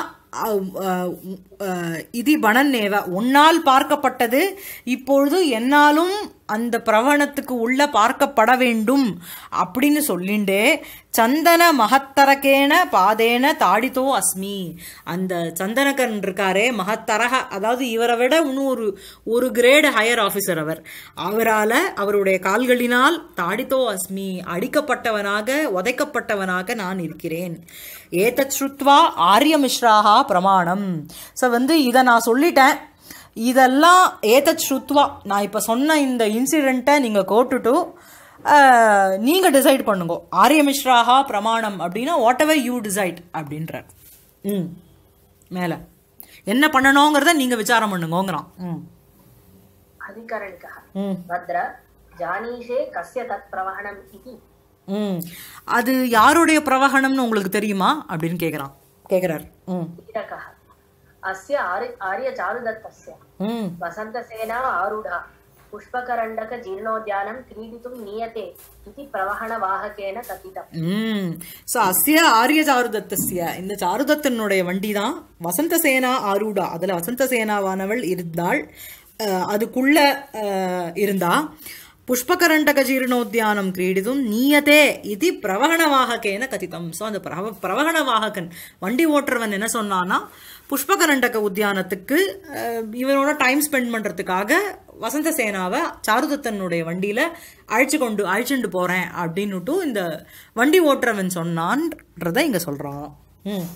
Speaker 1: இது பணன்னேவ உன்னால் பார்க்கப்பட்டது இப்பொழுது என்னாலும் அந்த பிரவணத்துக்கு உள்ள பார்க்கப்பட வேண்டும் அப்படின்னு சொல்லிண்டே சந்தன மகத்தரகேன பாதேன தாடித்தோ அஸ்மி அந்த சந்தனகன் இருக்காரே மகத்தரக அதாவது இவரை விட இன்னும் ஒரு ஒரு கிரேடு ஹையர் ஆஃபீஸர் அவர் அவரால் அவருடைய கால்களினால் தாடித்தோ அஸ்மி அடிக்கப்பட்டவனாக உதைக்கப்பட்டவனாக நான் இருக்கிறேன் ஏதத் ஸ்ருத்வா ஆரியமிஸ்ராகா பிரமாணம் ஸோ வந்து இதை நான் சொல்லிட்டேன் இதெல்லாம் ஏதத் ஸ்ருத்வா நான் இப்போ சொன்ன இந்த இன்சிடெண்ட்டை நீங்கள் கோட்டுட்டு நீங்கள் டிசைட் பண்ணுங்க ஆரியமிஸ்ராகா பிரமாணம் அப்படின்னா வாட் எவர் யூ டிசைட் அப்படின்றார் ம் மேலே என்ன பண்ணணுங்கிறத நீங்கள் விசாரம் பண்ணுங்கோங்கிறான் ம்
Speaker 3: अधिकरणिकः
Speaker 1: ம்
Speaker 3: भद्र जानीषे कस्य तत् प्रवहणम् इति
Speaker 1: ம் அது யாருடைய பிரவகணம்னு உங்களுக்கு தெரியுமா அப்படின்னு கேட்குறான் கேட்குறார் ம்
Speaker 3: कीटकः अस्य आर्य आर्यचारुदत्तस्य
Speaker 1: ம்
Speaker 3: वसन्तसेना आरूढा पुष्पकरण्डकजीर्णोद्यानं क्रीडितुं नीयते इति प्रवहणवाहकेन कथितम्
Speaker 1: ம் ஸோ அஸ்ய ஆரிய சாருதத்தஸ்ய இந்த சாருதத்தனுடைய வண்டி தான் வசந்த சேனா ஆரூடா அதில் வசந்த சேனாவானவள் இருந்தாள் அஹ், அதுக்குள்ள அஹ், இருந்தா புஷ்பகரண்டக ஜீர்ணோத்தியானம் கிரீடிதும் நீயதே இது பிரவகணவாககேன கதிதம் ஸோ அந்த பிரவ பிரவகணவாககன் வண்டி ஓட்டுறவன் என்ன சொன்னான்னா புஷ்பகரண்டக உத்தியானத்துக்கு அஹ், இவனோட டைம் ஸ்பெண்ட் பண்ணுறதுக்காக வசந்த சேனாவை சாருதத்தனுடைய வண்டியில் அழைச்சு கொண்டு அழைச்சிட்டு போகிறேன் அப்படின்னுட்டு இந்த வண்டி ஓட்டுறவன் சொன்னான்றதை இங்கே சொல்கிறான் ம்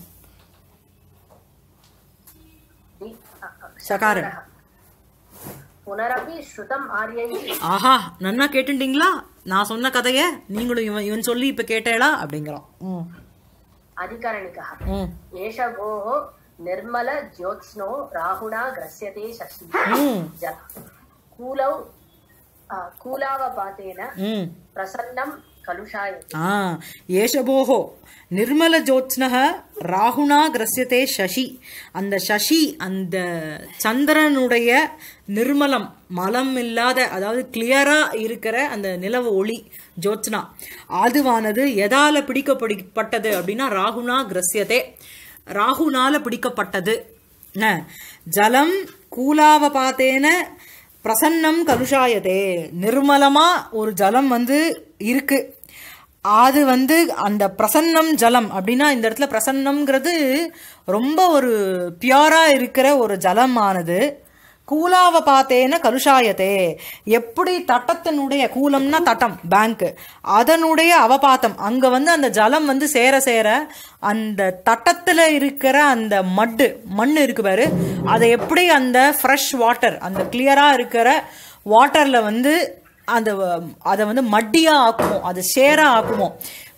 Speaker 1: சகாரன்
Speaker 3: पुनरपि श्रुतम् आर्यैः
Speaker 1: ஆஹா நன்னா கேட்டுட்டீங்களா நான் சொன்ன கதையை நீங்களும் இவன் இவன் சொல்லி இப்போ கேட்டேளா அப்படிங்கிறான் ம்
Speaker 3: अधिकरणिकः
Speaker 1: ம்
Speaker 3: एष भोः निर्मलज्योत्स्नो राहुणा ग्रस्यते शशि
Speaker 1: ம்
Speaker 3: ज- कूलौ आ, कूलावपातेन
Speaker 1: ம்
Speaker 3: प्रसन्नं कलुषाय
Speaker 1: ஆ ஏஷபோஹோ நிர்மல ஜோத்ஸ்னக ராகுணா கிரஸ்யதே சசி அந்த சசி அந்த சந்திரனுடைய நிர்மலம் மலம் இல்லாத அதாவது கிளியரா இருக்கிற அந்த நிலவு ஒளி ஜோத்ஸ்னா அதுவானது எதால பிடிக்கப்பட்டது அப்படின்னா ராகுணா கிரஸ்யதே ராகுனால பிடிக்கப்பட்டது என்ன? ஜலம் கூலாவபாத்தேன பிரசன்னம் கலுஷாயதே நிர்மலமா ஒரு ஜலம் வந்து இருக்கு அது வந்து அந்த பிரசன்னம் ஜலம் அப்படின்னா இந்த இடத்துல பிரசன்னம்ங்கிறது ரொம்ப ஒரு பியூரா இருக்கிற ஒரு ஜலமானது கூலாவ பார்த்தேன கலுஷாயத்தே எப்படி தட்டத்தினுடைய கூலம்னா தட்டம் பேங்க் அதனுடைய அவபாத்தம் அங்க வந்து அந்த ஜலம் வந்து சேர சேர அந்த தட்டத்துல இருக்கிற அந்த மட்டு மண் இருக்கு பாரு அதை எப்படி அந்த ஃப்ரெஷ் வாட்டர் அந்த கிளியரா இருக்கிற வாட்டர்ல வந்து அந்த அதை வந்து மட்டியா ஆக்குமோ அது ஷேரா ஆக்குமோ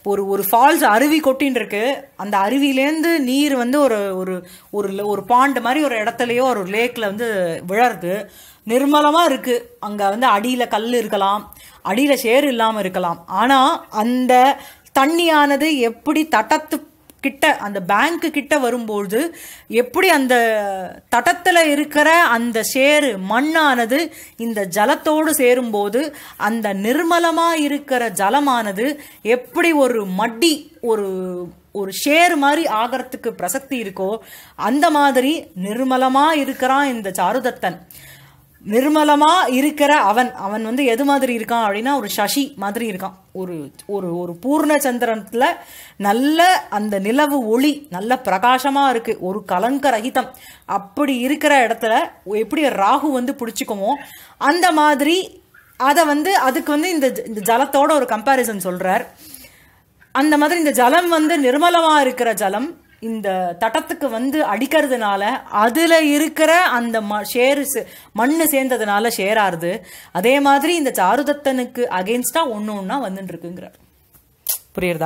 Speaker 1: ஒரு ஒரு ஃபால்ஸ் அருவி கொட்டின்னு இருக்கு அந்த அருவியிலேருந்து நீர் வந்து ஒரு ஒரு ஒரு ஒரு பாண்டு மாதிரி ஒரு இடத்துலயோ ஒரு லேக்ல வந்து விழருது நிர்மலமா இருக்கு அங்க வந்து அடியில கல் இருக்கலாம் அடியில சேறு இல்லாம இருக்கலாம் ஆனா அந்த தண்ணியானது எப்படி தட்டத்து கிட்ட அந்த பேங்க் கிட்ட வரும்போது எப்படி அந்த தட்டத்துல இருக்கிற அந்த சேறு மண்ணானது இந்த ஜலத்தோடு சேரும்போது அந்த நிர்மலமா இருக்கிற ஜலமானது எப்படி ஒரு மட்டி ஒரு ஒரு ஷேர் மாதிரி ஆகிறதுக்கு பிரசக்தி இருக்கோ அந்த மாதிரி நிர்மலமா இருக்கிறான் இந்த சாருதத்தன் நிர்மலமா இருக்கிற அவன் அவன் வந்து எது மாதிரி இருக்கான் அப்படின்னா ஒரு சசி மாதிரி இருக்கான் ஒரு ஒரு ஒரு பூர்ண சந்திரத்துல நல்ல அந்த நிலவு ஒளி நல்ல பிரகாசமா இருக்கு ஒரு கலங்க ரகிதம் அப்படி இருக்கிற இடத்துல எப்படி ராகு வந்து பிடிச்சிக்குமோ அந்த மாதிரி அதை வந்து அதுக்கு வந்து இந்த இந்த ஜலத்தோட ஒரு கம்பேரிசன் சொல்றார் அந்த மாதிரி இந்த ஜலம் வந்து நிர்மலமா இருக்கிற ஜலம் இந்த தட்டத்துக்கு வந்து அடிக்கிறதுனால அதுல இருக்கிற அந்த ம ஷேரு சே- மண்ணு சேர்ந்ததுனால ஷேராருது அதே மாதிரி இந்த சாருதத்தனுக்கு அகேன்ஸ்டா ஒண்ணு ஒண்ணா வந்துட்டு இருக்குங்கிறார் புரியுறதா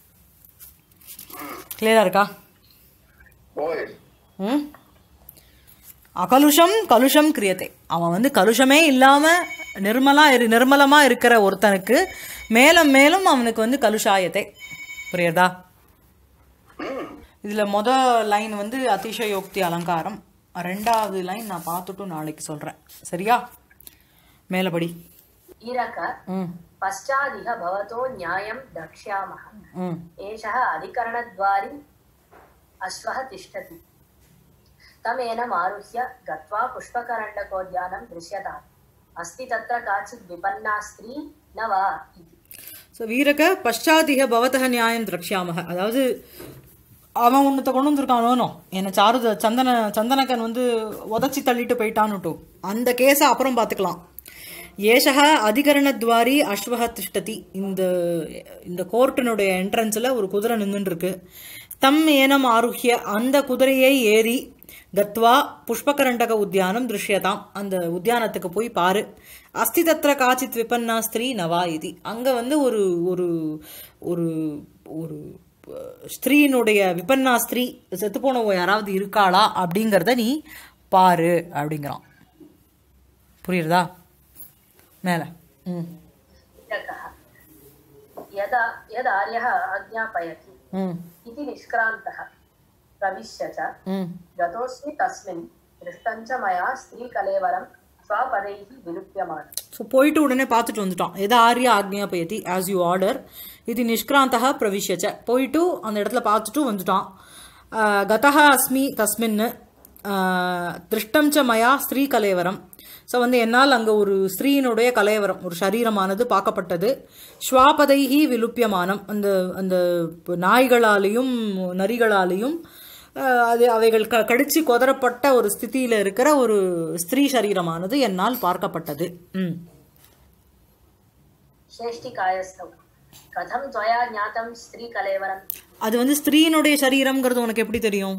Speaker 1: கிளியரா இருக்கா
Speaker 4: ஓய்
Speaker 1: ம் அகலுஷம் கலுஷம் கிரியத்தை அவன் வந்து கலுஷமே இல்லாம நிர்மலா இரு நிர்மலமா இருக்கிற ஒருத்தனுக்கு மேலும் மேலும் அவனுக்கு வந்து கலுஷாயத்தை புரியுறதா இதுல முத லைன் வந்து அதிசயோக்தி அலங்காரம் ரெண்டாவது லைன் நான் பார்த்துட்டு நாளைக்கு சொல்றேன் சரியா மேலபடி
Speaker 3: ईरक
Speaker 1: ம்
Speaker 3: पश्चादिह भवतो न्यायं द्रक्ष्यामः
Speaker 1: ம்
Speaker 3: एषः अधिकरणद्वारि अश्वः तिष्ठति तमेनम् आरुह्य गत्वा पुष्पकरण्डकोद्यानं दृश्यताम् अस्ति तत्र काचित् विपन्ना स्त्री न वा इति
Speaker 1: ஸோ வீரக பశ్చాதிக பவதக நியாயம் திரக்ஷாமக அதாவது அவன் ஒன்றத்தை கொண்டு வந்திருக்கானோ என்னை சாருத சந்தன சந்தனக்கன் வந்து உதச்சி தள்ளிட்டு போயிட்டான்னுட்டும் அந்த கேஸை அப்புறம் பார்த்துக்கலாம் ஏஷக அதிகரணத்வாரி அஸ்வக திஷ்டதி இந்த இந்த கோர்ட்டினுடைய என்ட்ரன்ஸில் ஒரு குதிரை நின்றுட்டு இருக்கு தம் ஏனம் ஆருஹ்ய அந்த குதிரையை ஏறி கத்வா புஷ்பகரண்டக உத்தியானம் திருஷ்யதாம் அந்த உத்தியானத்துக்கு போய் பாரு அஸ்தி தத்திர காச்சித் விபன்னா ஸ்திரீ நவா இதி அங்க வந்து ஒரு ஒரு ஒரு ஒரு அஹ், ஸ்திரீனுடைய விபன்னா ஸ்திரீ செத்து போனவங்க யாராவது இருக்காளா அப்படிங்கறத நீ பாரு அப்படிங்கிறான் புரியுறதா மேல ம்
Speaker 3: ईरकः यदा यदार्यः आज्ञापयति
Speaker 1: ம்
Speaker 3: इति निष्क्रान्तः प्रविश्य च
Speaker 1: ம்
Speaker 3: गतोऽस्मि तस्मिन् दृष्टं च मया स्त्रीकलेवरं स्वपदैः विलुप्यमानम्
Speaker 1: ஸோ போயிட்டு உடனே பார்த்துட்டு வந்துட்டான் எது ஆரிய ஆக்ஞாபயதி ஆஸ் யூ ஆர்டர் இது நிஷ்கிராந்தக பிரவிஷ்யச்ச போயிட்டு அந்த இடத்துல பார்த்துட்டு வந்துட்டான் ஆஹ், கதः அஸ்மி தஸ்மின் ஆஹ், திருஷ்டம் ச மயா ஸ்திரீ கலேவரம் ஸோ வந்து என்னால் அங்கே ஒரு ஸ்திரீயினுடைய கலேவரம் ஒரு சரீரமானது பார்க்கப்பட்டது ஸ்வாபதைஹி விலுப்பியமானம் அந்த அந்த நாய்களாலேயும் நரிகளாலேயும் ஆஹ், அது அவைகள் க கடிச்சு கொதறப்பட்ட ஒரு ஸ்திதியில இருக்கிற ஒரு ஸ்திரீ சரீரமானது என்னால் பார்க்கப்பட்டது ம்
Speaker 3: श्रेष्ठिकायस्थौ कथं त्वया ज्ञातं स्त्रीकलेवरम्
Speaker 1: அது வந்து ஸ்திரீனுடைய சரீரம்ங்கிறது உனக்கு எப்படி தெரியும்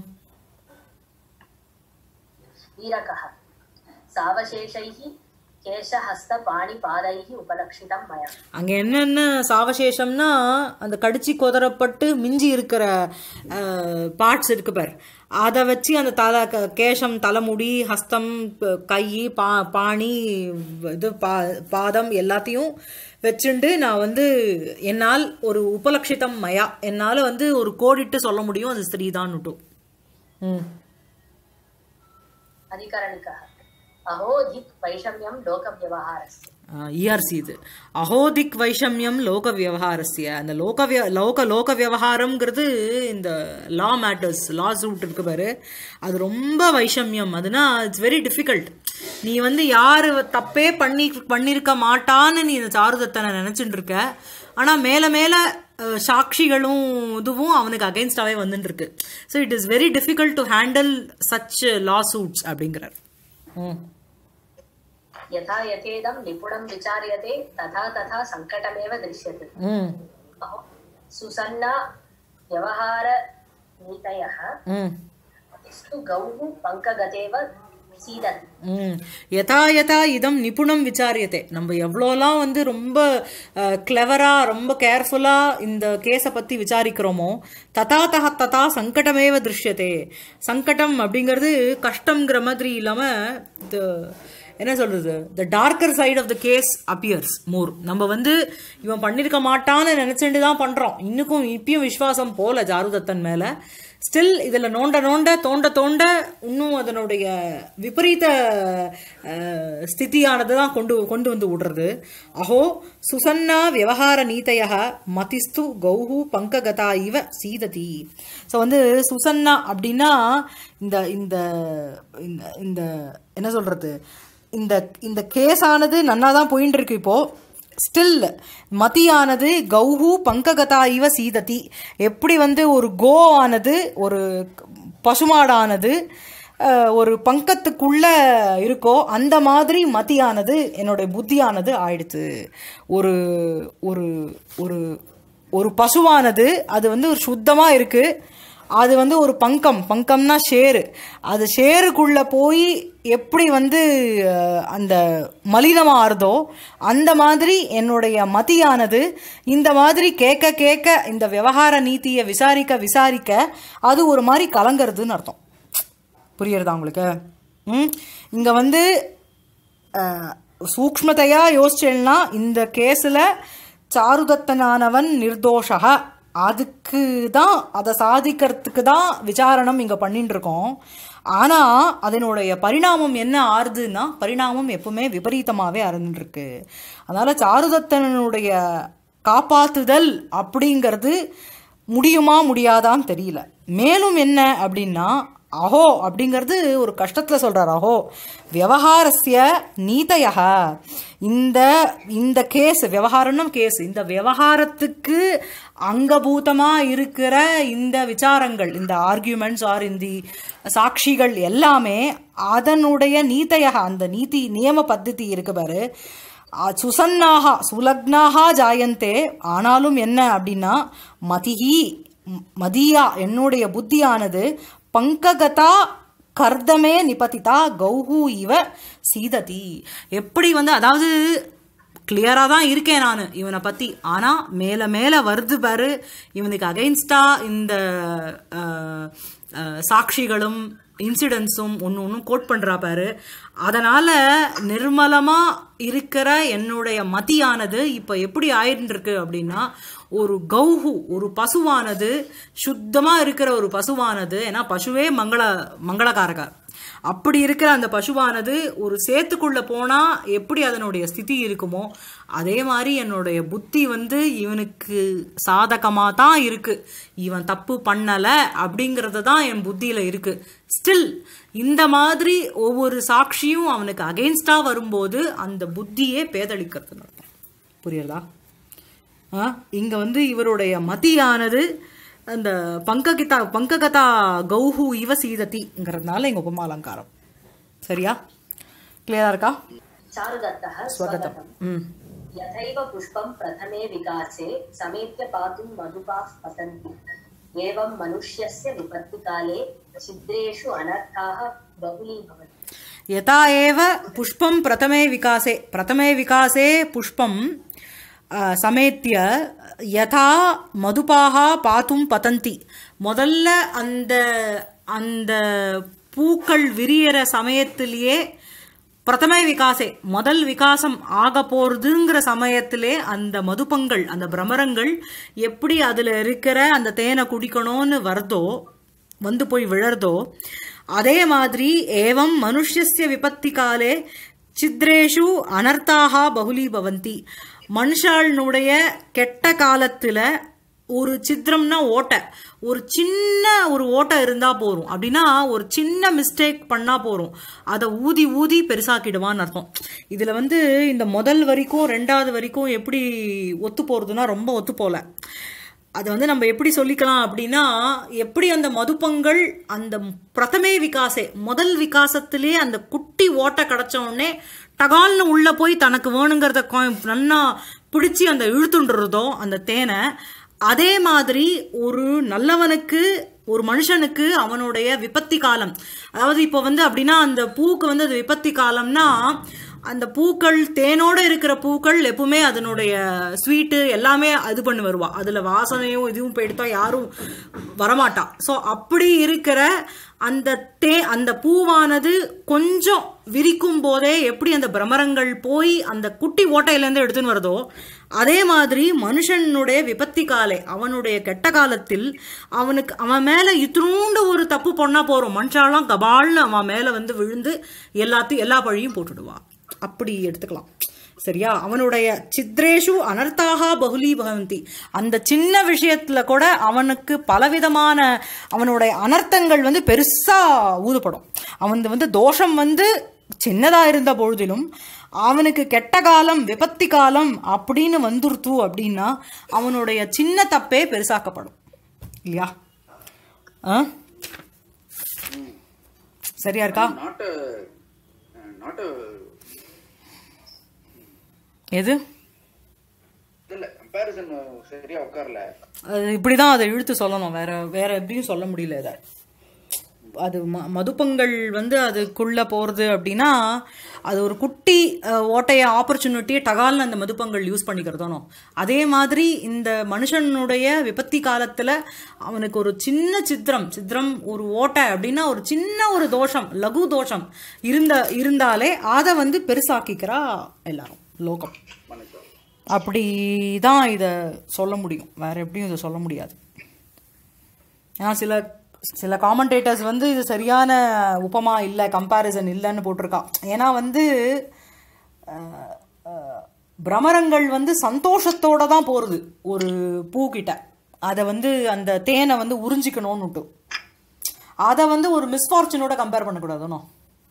Speaker 3: वीरकः सावशेषैः केशहस्तपाणिपादैः उपलक्षितं मया
Speaker 1: அங்க என்னென்ன சாவசேஷம்னா அந்த கடிச்சு கொதறப்பட்டு மிஞ்சி இருக்கிற பார்ட்ஸ் இருக்கு பார் அதை வச்சு அந்த தலை க- கேசம் தலைமுடி ஹஸ்தம் ப- கை பா பாணி இது பா பாதம் எல்லாத்தையும் வச்சுண்டு நான் வந்து என்னால் ஒரு உபலட்சிதம் மயா என்னால் வந்து ஒரு கோடிட்டு சொல்ல முடியும் அது ஸ்திரீ தான் ம்
Speaker 3: अधिकरणिकः अहो धिक् वैषम्यं लोकव्यवहारस्य
Speaker 1: இஆர்சி இது அஹோதிக் வைஷமியம் லோக வியவகாரஸ்ய அந்த லோக விய லோக லோக வியவகாரம்ங்கிறது இந்த லா மேட்டர்ஸ் லா சூட் இருக்கு பாரு அது ரொம்ப வைஷமியம் அதுனா இட்ஸ் வெரி டிஃபிகல்ட் நீ வந்து யாரு தப்பே பண்ணி பண்ணியிருக்க மாட்டான்னு நீ இந்த சாருதத்தனை நினைச்சுட்டு இருக்க ஆனா மேல மேல அஹ், சாட்சிகளும் இதுவும் அவனுக்கு அகைன்ஸ்டாவே வந்துட்டு இருக்கு so it is very difficult to handle such lawsuits அப்படிங்கிறார் ம்
Speaker 3: यथा यथेदं निपुणं विचार्यते तथा तथा सङ्कटमेव दृश्यते
Speaker 1: ம்
Speaker 3: अहो सुसन्ना व्यवहारनीतयः
Speaker 1: ம்
Speaker 3: स्तु गौः पङ्कगतेव सीदति
Speaker 1: ம் யதா யதா இதம் நிபுணம் விசாரியத்தை நம்ம எவ்வளோலாம் வந்து ரொம்ப கிளவரா ரொம்ப கேர்ஃபுல்லா இந்த கேஸை பத்தி விசாரிக்கிறோமோ ததா தக ததா சங்கடமேவ திருஷ்யத்தே சங்கடம் அப்படிங்கிறது கஷ்டங்கிற மாதிரி இல்லாம the என்ன சொல்றது the darker side of the case appears more நம்ம வந்து இவன் பண்ணியிருக்க மாட்டான்னு நினைச்சுட்டு தான் பண்றோம் இன்னுக்கும் இப்பயும் விஸ்வாசம் போல ஜாருதத்தன் மேல ஸ்டில் இதில் நோண்ட நோண்ட தோண்ட தோண்ட இன்னும் அதனுடைய விபரீத அஹ், ஸ்திதியானது தான் கொண்டு கொண்டு வந்து விடுறது அஹோ சுசன்னா விவகார நீதைய மதிஸ்து கௌஹு பங்ககதா இவ சீததி ஸோ வந்து சுசன்னா அப்படின்னா இந்த இந்த இந்த- இந்த என்ன சொல்றது இந்த இந்த கேஸ் ஆனது நன்னா தான் போயின்னு இருக்கு இப்போ ஸ்டில் மதியானது கௌஹு பங்ககதா இவ சீததி எப்படி வந்து ஒரு கோ ஆனது ஒரு பசுமாடானது அஹ், ஒரு பங்கத்துக்குள்ள இருக்கோ அந்த மாதிரி மதியானது என்னுடைய புத்தியானது ஆயிடுச்சு ஒரு ஒரு ஒரு ஒரு பசுவானது அது வந்து ஒரு சுத்தமா இருக்கு அது வந்து ஒரு பங்கம் பங்கம்னா ஷேரு அது ஷேருக்குள்ள போய் எப்படி வந்து அஹ், அந்த மலினமா ஆறுதோ அந்த மாதிரி என்னுடைய மதியானது இந்த மாதிரி கேட்க கேட்க இந்த விவகார நீதியை விசாரிக்க விசாரிக்க அது ஒரு மாதிரி கலங்கிறதுன்னு அர்த்தம் புரியுறதா உங்களுக்கு ம் இங்க வந்து அஹ், சூக்ஷ்மதையா யோசிச்சேன்னா இந்த கேஸில் சாருதத்தனானவன் நிர்தோஷக அதுக்கு தான் அதை சாதிக்கிறதுக்கு தான் விசாரணம் இங்கே பண்ணிட்டு இருக்கோம் ஆனால் அதனுடைய பரிணாமம் என்ன ஆறுதுன்னா பரிணாமம் எப்பவுமே விபரீதமாகவே அறந்துருக்கு அதனால் சாருதத்தனுடைய காப்பாத்துதல் அப்படிங்கிறது முடியுமா முடியாதான்னு தெரியல மேலும் என்ன அப்படின்னா அஹோ அப்படிங்கிறது ஒரு கஷ்டத்தில் சொல்றார் அஹோ விவகாரஸ்ய நீதையக இந்த இந்த கேஸ் விவகாரம்னு கேஸ் இந்த விவகாரத்துக்கு அங்கபூதமாக இருக்கிற இந்த விசாரங்கள் இந்த ஆர்கியூமெண்ட்ஸ் ஆர் இந்த சாட்சிகள் எல்லாமே அதனுடைய நீதையக அந்த நீதி நியம பద్ధதி இருக்கு பாரு அ- சுசன்னாக சுலக்னாக ஜாயந்தே ஆனாலும் என்ன அப்படின்னா மதிஹி ம், மதியா என்னுடைய புத்தியானது பங்ககதா கர்தமே நிபதிதா கௌஹு இவ சீததி எப்படி வந்து அதாவது கிளியரா தான் இருக்கேன் நான் இவனை பத்தி ஆனா மேல மேல வருது பாரு இவனுக்கு அகைன்ஸ்டா இந்த அஹ், அஹ், சாட்சிகளும் இன்சிடென்ட்ஸும் ஒன்று ஒன்றும் கோட் பண்ணுறா பாரு அதனால நிர்மலமா இருக்கிற என்னுடைய மதியானது இப்போ எப்படி ஆயிட்டு இருக்கு அப்படின்னா ஒரு கௌஹு ஒரு பசுவானது சுத்தமா இருக்கிற ஒரு பசுவானது ஏன்னா பசுவே மங்கள மங்களகாரக அப்படி இருக்கிற அந்த பசுவானது ஒரு சேத்துக்குள்ள போனா எப்படி அதனுடைய ஸ்திதி இருக்குமோ அதே மாதிரி என்னுடைய புத்தி வந்து இவனுக்கு சாதகமா தான் இருக்கு இவன் தப்பு பண்ணல அப்படிங்கறது தான் என் புத்தியில இருக்கு ஸ்டில் இந்த மாதிரி ஒவ்வொரு சாட்சியும் அவனுக்கு அகைன்ஸ்டா வரும்போது அந்த புத்தியே பேதளிக்கிறது புரியுறதா ஆ இங்க வந்து இவருடைய மதியானது அந்த பங்ககிதா பங்ககதா கௌஹு இவ சீததிங்கிறதுனால இங்க உபமா அலங்காரம் சரியா கிளியரா இருக்கா
Speaker 3: चारुदत्तः
Speaker 1: ஸ்வகதம்
Speaker 3: स्वगतम्
Speaker 1: ம்
Speaker 3: यथैव पुष्पं प्रथमे विकासे समेत्य पातुं मधुपाः पतन्ति एवं मनुष्यस्य विपत्तिकाले छिद्रेषु अनर्थाः बहुलीभवन्ति
Speaker 1: यथा एव पुष्पं प्रथमे विकासे प्रथमे विकासे पुष्पं अ, समेत्य யதா மதுபாக பாத்தும் பதந்தி முதல்ல அந்த அந்த பூக்கள் விரியற சமயத்திலேயே பிரதம விகாசே முதல் விகாசம் ஆக போறதுங்கிற சமயத்திலே அந்த மதுப்பங்கள் அந்த பிரமரங்கள் எப்படி அதுல இருக்கிற அந்த தேனை குடிக்கணும்னு வருதோ வந்து போய் விழறதோ அதே மாதிரி ஏவம் மனுஷ்யஸ்ய விபத்தி காலே சித்ரேஷு அனர்த்தாக பகுலி பவந்தி மனுஷாளுடைய கெட்ட காலத்துல ஒரு சித்திரம்னா ஓட்டை ஒரு சின்ன ஒரு ஓட்டை இருந்தா போறோம் அப்படின்னா ஒரு சின்ன மிஸ்டேக் பண்ணா போறோம் அதை ஊதி ஊதி பெருசாக்கிடுவான்னு அர்த்தம் இதுல வந்து இந்த முதல் வரைக்கும் ரெண்டாவது வரைக்கும் எப்படி ஒத்து போறதுன்னா ரொம்ப ஒத்து போல அதை வந்து நம்ம எப்படி சொல்லிக்கலாம் அப்படின்னா எப்படி அந்த மதுப்பங்கள் அந்த பிரதமே விகாசே முதல் விகாசத்திலே அந்த குட்டி ஓட்டை கிடைச்ச உடனே டகால்னு உள்ள போய் தனக்கு வேணுங்கிறத கொ- நன்னா பிடிச்சி அந்த இழுத்துண்டுறதோ அந்த தேனை அதே மாதிரி ஒரு நல்லவனுக்கு ஒரு மனுஷனுக்கு அவனுடைய விபத்தி காலம் அதாவது இப்போ வந்து அப்படின்னா அந்த பூக்கு வந்து அது விபத்தி காலம்னா அந்த பூக்கள் தேனோட இருக்கிற பூக்கள் எப்பவுமே அதனுடைய ஸ்வீட்டு எல்லாமே இது பண்ணி வருவா அதுல வாசனையும் இதுவும் போயிடுத்தா யாரும் வரமாட்டா ஸோ அப்படி இருக்கிற அந்த தே அந்த பூவானது கொஞ்சம் விரிக்கும் போதே எப்படி அந்த பிரமரங்கள் போய் அந்த குட்டி ஓட்டையிலேருந்து எடுத்துன்னு வருதோ அதே மாதிரி மனுஷனுடைய விபத்தி காலை அவனுடைய கெட்ட காலத்தில் அவனுக்கு அவன் மேல இத்தினூண்டு ஒரு தப்பு பண்ணா போறோம் மனுஷாலாம் கபால்னு அவன் மேல வந்து விழுந்து எல்லாத்தையும் எல்லா பழியும் போட்டுடுவா அப்படி எடுத்துக்கலாம் சரியா அவனுடைய சித்ரேஷு அனர்த்தாக பகுலி பகவந்தி அந்த சின்ன விஷயத்துல கூட அவனுக்கு பலவிதமான அவனுடைய அனர்த்தங்கள் வந்து பெருசா ஊதுபடும் அவன் வந்து தோஷம் வந்து சின்னதா இருந்த பொழுதிலும் அவனுக்கு கெட்ட காலம் விபத்தி காலம் அப்படின்னு வந்துருத்து அப்படின்னா அவனுடைய சின்ன தப்பே பெருசாக்கப்படும் இல்லையா ஆ சரியா இருக்கா
Speaker 4: நாட் நாட்
Speaker 1: எது
Speaker 4: இல்ல கம்பேரிசன் சரியா உட்காரல
Speaker 1: அது இப்படிதான் அதை இழுத்து சொல்லணும் வேற வேற எப்படியும் சொல்ல முடியல இதை அது ம மதுப்பங்கள் வந்து அதுக்குள்ள போறது அப்படின்னா அது ஒரு குட்டி அஹ், ஓட்டைய ஆப்பர்ச்சுனிட்டியை டகால்னு அந்த மதுப்பங்கள் யூஸ் பண்ணிக்கிறதானோ அதே மாதிரி இந்த மனுஷனுடைய விபத்தி காலத்துல அவனுக்கு ஒரு சின்ன சித்திரம் சித்திரம் ஒரு ஓட்டை அப்படின்னா ஒரு சின்ன ஒரு தோஷம் லகு தோஷம் இருந்த இருந்தாலே அதை வந்து பெருசாக்கிக்கிறா எல்லாரும் லோகம்
Speaker 4: மன்னிச்சோம்
Speaker 1: அப்படி தான் இதை சொல்ல முடியும் வேற எப்படியும் இதை சொல்ல முடியாது ஏன்னா சில சில காமெண்டேட்டர்ஸ் வந்து இது சரியான உபமா இல்லை கம்பேரிசன் இல்லைன்னு போட்டிருக்கா ஏன்னா வந்து அஹ், அஹ், பிரமரங்கள் வந்து சந்தோஷத்தோட தான் போகிறது ஒரு பூக்கிட்ட அதை வந்து அந்த தேனை வந்து உறிஞ்சிக்கணும்னுட்டு அதை வந்து ஒரு மிஸ்ஃபார்ச்சுனோட கம்பேர் பண்ணக்கூடாதுனோ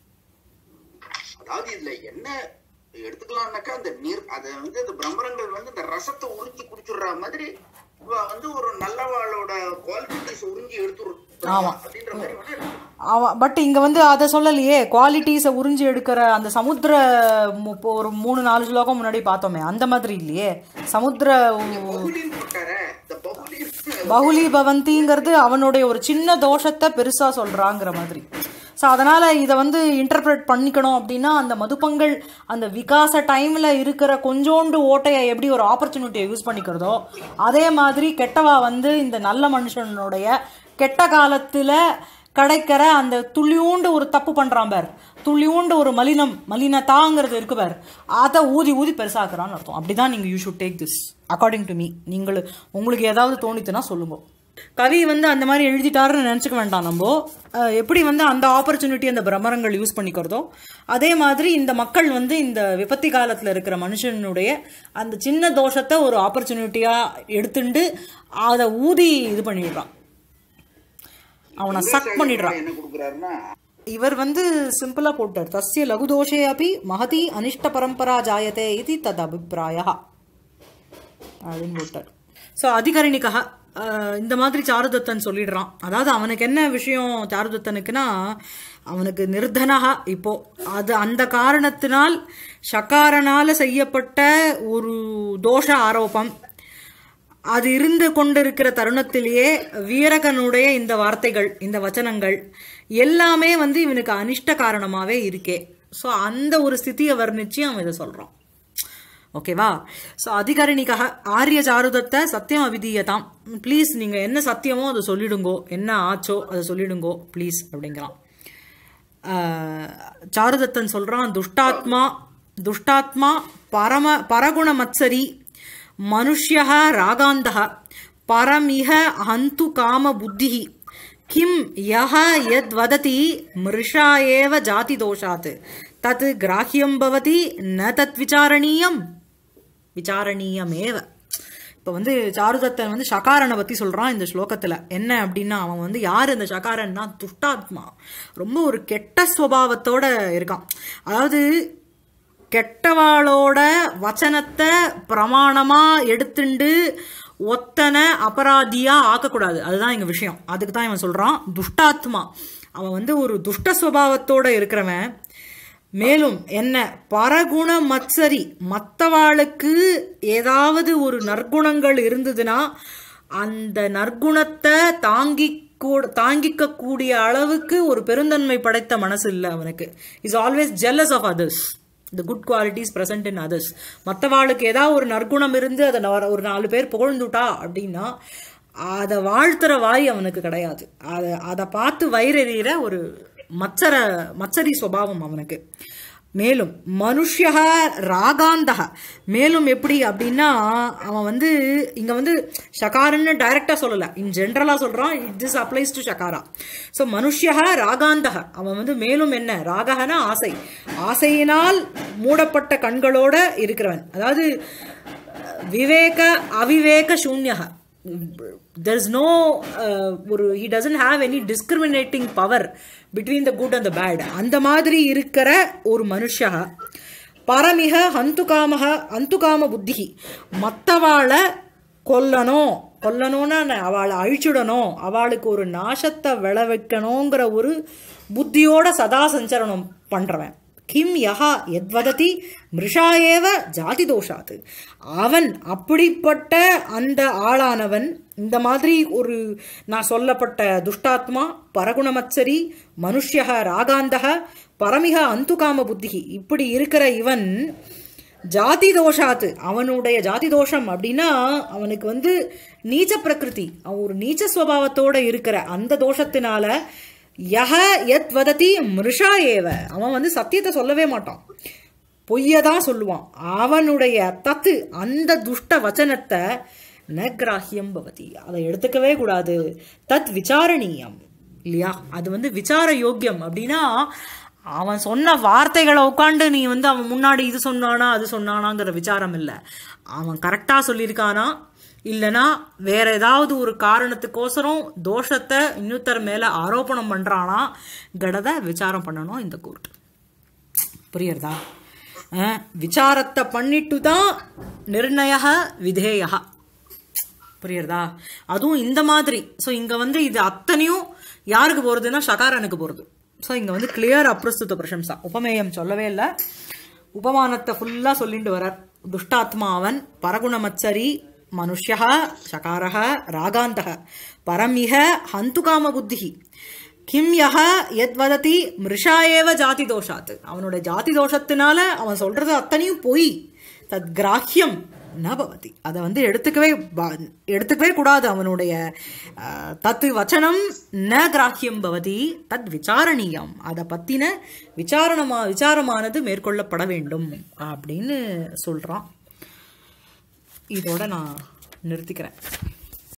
Speaker 4: அதாவது இதுல என்ன எடுத்துக்கலாம்னாக்கா அந்த நீர் அத வந்து இந்த பிரம்மரங்கள் வந்து இந்த ரசத்தை உறிஞ்சி குடிச்சுடுற மாதிரி இவ வந்து ஒரு நல்லவாளோட குவாலிட்டிஸ் உறிஞ்சி எடுத்துரு
Speaker 1: ஆமா.
Speaker 4: அப்படின்ற மாதிரி வந்து இருக்கு.
Speaker 1: அவன் பட் இங்க வந்து அதை சொல்லலையே குவாலிட்டிஸை உறிஞ்சி எடுக்கிற அந்த சமுத்திர மு- இப்போ ஒரு மூணு நாலு ஸ்லோகம் முன்னாடி பார்த்தோமே அந்த மாதிரி இல்லையே சமுத்திர
Speaker 4: பகுலின்னு போட்டாரே இந்த பகுலின்
Speaker 1: பகுலி பவந்திங்கிறது அவனுடைய ஒரு சின்ன தோஷத்தை பெருசா சொல்றாங்கிற மாதிரி ஸோ அதனால இதை வந்து இன்டர்பிரேட் பண்ணிக்கணும் அப்படின்னா அந்த மதுப்பங்கள் அந்த விகாச டைம்ல இருக்கிற கொஞ்சோண்டு ஓட்டையை எப்படி ஒரு ஆப்பர்ச்சுனிட்டியை யூஸ் பண்ணிக்கிறதோ அதே மாதிரி கெட்டவா வந்து இந்த நல்ல மனுஷனுடைய கெட்ட காலத்துல கிடைக்கிற அந்த துளியூண்டு ஒரு தப்பு பண்றான் பார் துளியூண்டு ஒரு மலினம் மலினதாங்கிறது இருக்கு பார் அதை ஊதி ஊதி பெருசாக்குறான்னு அர்த்தம் அப்படிதான் நீங்க you should take this according to me நீங்கள் உங்களுக்கு ஏதாவது தோணித்துன்னா சொல்லுங்க கவி வந்து அந்த மாதிரி எழுதிட்டாருன்னு நினச்சிக்க வேண்டாம் நம்ம அஹ், எப்படி வந்து அந்த ஆப்பர்ச்சுனிட்டி அந்த பிரமரங்கள் யூஸ் பண்ணிக்கிறதோ அதே மாதிரி இந்த மக்கள் வந்து இந்த விபத்தி காலத்தில் இருக்கிற மனுஷனுடைய அந்த சின்ன தோஷத்தை ஒரு ஆப்பர்ச்சுனிட்டியாக எடுத்துண்டு அதை ஊதி இது பண்ணிடுறான் அவனை சக் பண்ணிடுறான்
Speaker 4: என்ன கொடுக்குறாருன்னா
Speaker 1: இவர் வந்து சிம்பிளா போட்டார் தஸ்ய லகுதோஷே அப்படி மகதி அனிஷ்ட பரம்பரா ஜாயதே இது தத் அபிப்பிராய அப்படின்னு போட்டார் ஸோ அதிகரணிக்காக அஹ், இந்த மாதிரி சாருதத்தன் சொல்லிடுறான் அதாவது அவனுக்கு என்ன விஷயம் சாருதத்தனுக்குன்னா அவனுக்கு நிர்தனகா இப்போ அது அந்த காரணத்தினால் ஷக்காரனால செய்யப்பட்ட ஒரு தோஷ ஆரோபம் அது இருந்து கொண்டிருக்கிற தருணத்திலேயே வீரகனுடைய இந்த வார்த்தைகள் இந்த வச்சனங்கள் எல்லாமே வந்து இவனுக்கு அனிஷ்ட காரணமாவே இருக்கே ஸோ அந்த ஒரு ஸ்திதியை வர்ணிச்சு அவன் இதை சொல்றான் ஓகேவா ஸோ அதிகரணிக்காக ஆரிய சாருதத்தை சத்தியம் அவிதீயதாம் ப்ளீஸ் நீங்க என்ன சத்தியமோ அதை சொல்லிடுங்கோ என்ன ஆச்சோ அதை சொல்லிடுங்கோ ப்ளீஸ் அப்படிங்கிறான் ஆஹ், சாருதத்தன் சொல்றான் துஷ்டாத்மா துஷ்டாத்மா பரம பரகுண மத்சரி மனுஷ்ய ராகாந்தः பரமிக ஹந்து காம புத்தி கிம் யஹ யத் வததி மிருஷா ஏவ ஜாதி தோஷாத் தத் கிராஹ்யம் பவதி ந தத் விசாரணீயம் விசாரணீயமேவ இப்போ வந்து சாருதத்தன் வந்து ஷகாரனை பற்றி சொல்கிறான் இந்த ஸ்லோகத்தில் என்ன அப்படின்னா அவன் வந்து யார் இந்த ஷகாரன்னா துஷ்டாத்மா ரொம்ப ஒரு கெட்ட ஸ்வபாவத்தோட இருக்கான் அதாவது கெட்டவாளோட வச்சனத்தை பிரமாணமா எடுத்துண்டு ஒத்தனை அபராதியா ஆக்கக்கூடாது அதுதான் எங்க விஷயம் அதுக்கு தான் இவன் சொல்றான் துஷ்டாத்மா அவன் வந்து ஒரு துஷ்ட சுபாவத்தோட இருக்கிறவன் மேலும் என்ன பரகுண மத்சரி மற்றவாளுக்கு ஏதாவது ஒரு நற்குணங்கள் இருந்ததுன்னா அந்த நற்குணத்தை தாங்கி கூட தாங்கிக்க கூடிய அளவுக்கு ஒரு பெருந்தன்மை படைத்த மனசு இல்லை அவனுக்கு is always jealous of others the good qualities present in others மற்றவாளுக்கு ஏதாவது ஒரு நற்குணம் இருந்து அதை நா- ஒரு நாலு பேர் புகழ்ந்துட்டா அப்படின்னா அதை வாழ்த்துற வாய் அவனுக்கு கிடையாது அதை அதை பார்த்து வயிறெறிகிற ஒரு மச்சர மச்சரி சுபாவம் அவனுக்கு மேலும் மனுஷ்யக ராகாந்தக மேலும் எப்படி அப்படின்னா அவன் வந்து இங்க வந்து ஷகாரன்னு டைரக்டா சொல்லல இன் ஜென்ரலா சொல்றான் this applies to Shakara so மனுஷ்யக ராகாந்தக அவன் வந்து மேலும் என்ன ராககனா ஆசை ஆசையினால் மூடப்பட்ட கண்களோட இருக்கிறவன் அதாவது விவேக அவிவேக சூன்யக there is no uh, ஒரு he doesn't have any discriminating power between the good and the bad அந்த மாதிரி இருக்கிற ஒரு மனுஷா பரமிக ஹந்துகாமக ஹந்துகாம புத்தி மற்றவாளை கொல்லணும் கொல்லணும்னா நான் அவளை அழிச்சுடணும் அவளுக்கு ஒரு நாசத்தை விளைவிக்கணுங்கிற ஒரு புத்தியோட சதா சஞ்சரணம் பண்றவன் கிம் யஹா எத்வததி மிருஷா ஏவ ஜாதி தோஷாத்து அவன் அப்படிப்பட்ட அந்த ஆளானவன் இந்த மாதிரி ஒரு நான் சொல்லப்பட்ட துஷ்டாத்மா பரகுணமத்சரி மனுஷ்யக ராகாந்தக பரமிக அந்துகாம புத்தி இப்படி இருக்கிற இவன் ஜாதி தோஷாத்து அவனுடைய ஜாதி தோஷம் அப்படின்னா அவனுக்கு வந்து நீச்ச பிரகிருதி அவன் ஒரு நீச்ச சுவாவத்தோட இருக்கிற அந்த தோஷத்தினால யஹ எத் வததி மிருஷா ஏவ அவன் வந்து சத்தியத்தை சொல்லவே மாட்டான் பொய்யை தான் சொல்லுவான் அவனுடைய தத்து அந்த துஷ்ட வச்சனத்தை நக்ராஹியம் பவதி அதை எடுத்துக்கவே கூடாது தத் விசாரணீயம் இல்லையா அது வந்து விசார யோக்கியம் அப்படின்னா அவன் சொன்ன வார்த்தைகளை உட்காந்து நீ வந்து அவன் முன்னாடி இது சொன்னானா அது சொன்னானாங்கிற விசாரம் இல்லை அவன் கரெக்டாக சொல்லியிருக்கானா இல்லைனா வேற ஏதாவது ஒரு காரணத்துக்கோசரம் தோஷத்தை இன்னொருத்தர் மேலே ஆரோபணம் பண்ணுறானா கடதை விசாரம் பண்ணணும் இந்த கோர்ட் புரியுறதா அஹ், விசாரத்தை பண்ணிட்டு தான் நிர்ணய விதேய புரியுறதா அதுவும் இந்த மாதிரி ஸோ இங்கே வந்து இது அத்தனையும் யாருக்கு போகிறதுன்னா ஷகாரனுக்கு போகிறது ஸோ இங்கே வந்து கிளியர் அப்ரஸ்துத பிரசம்சா உபமேயம் சொல்லவே இல்லை உபமானத்தை ஃபுல்லாக சொல்லிட்டு வரார் துஷ்டாத்மா அவன் பரகுணமத்சரி மனுஷ்யா ஷகாரக ராகாந்தக பரமிக ஹந்துகாம புத்தி கிம் யஹ எத் வததி மிருஷா ஏவ ஜாதி தோஷாத் அவனோட ஜாதி தோஷத்தினால அவன் சொல்றது அத்தனையும் பொய் தத் கிராஹ்யம் ந பவதி அதை வந்து எடுத்துக்கவே ப- எடுத்துக்கவே கூடாது அவனுடைய அஹ், தத்து வச்சனம் ந கிராஹ்யம் பவதி தத் விசாரணீயம் அதை பத்தின விசாரணமா விசாரமானது மேற்கொள்ளப்பட வேண்டும் அப்படின்னு சொல்றான் இதோட நான் நிறுத்திக்கிறேன்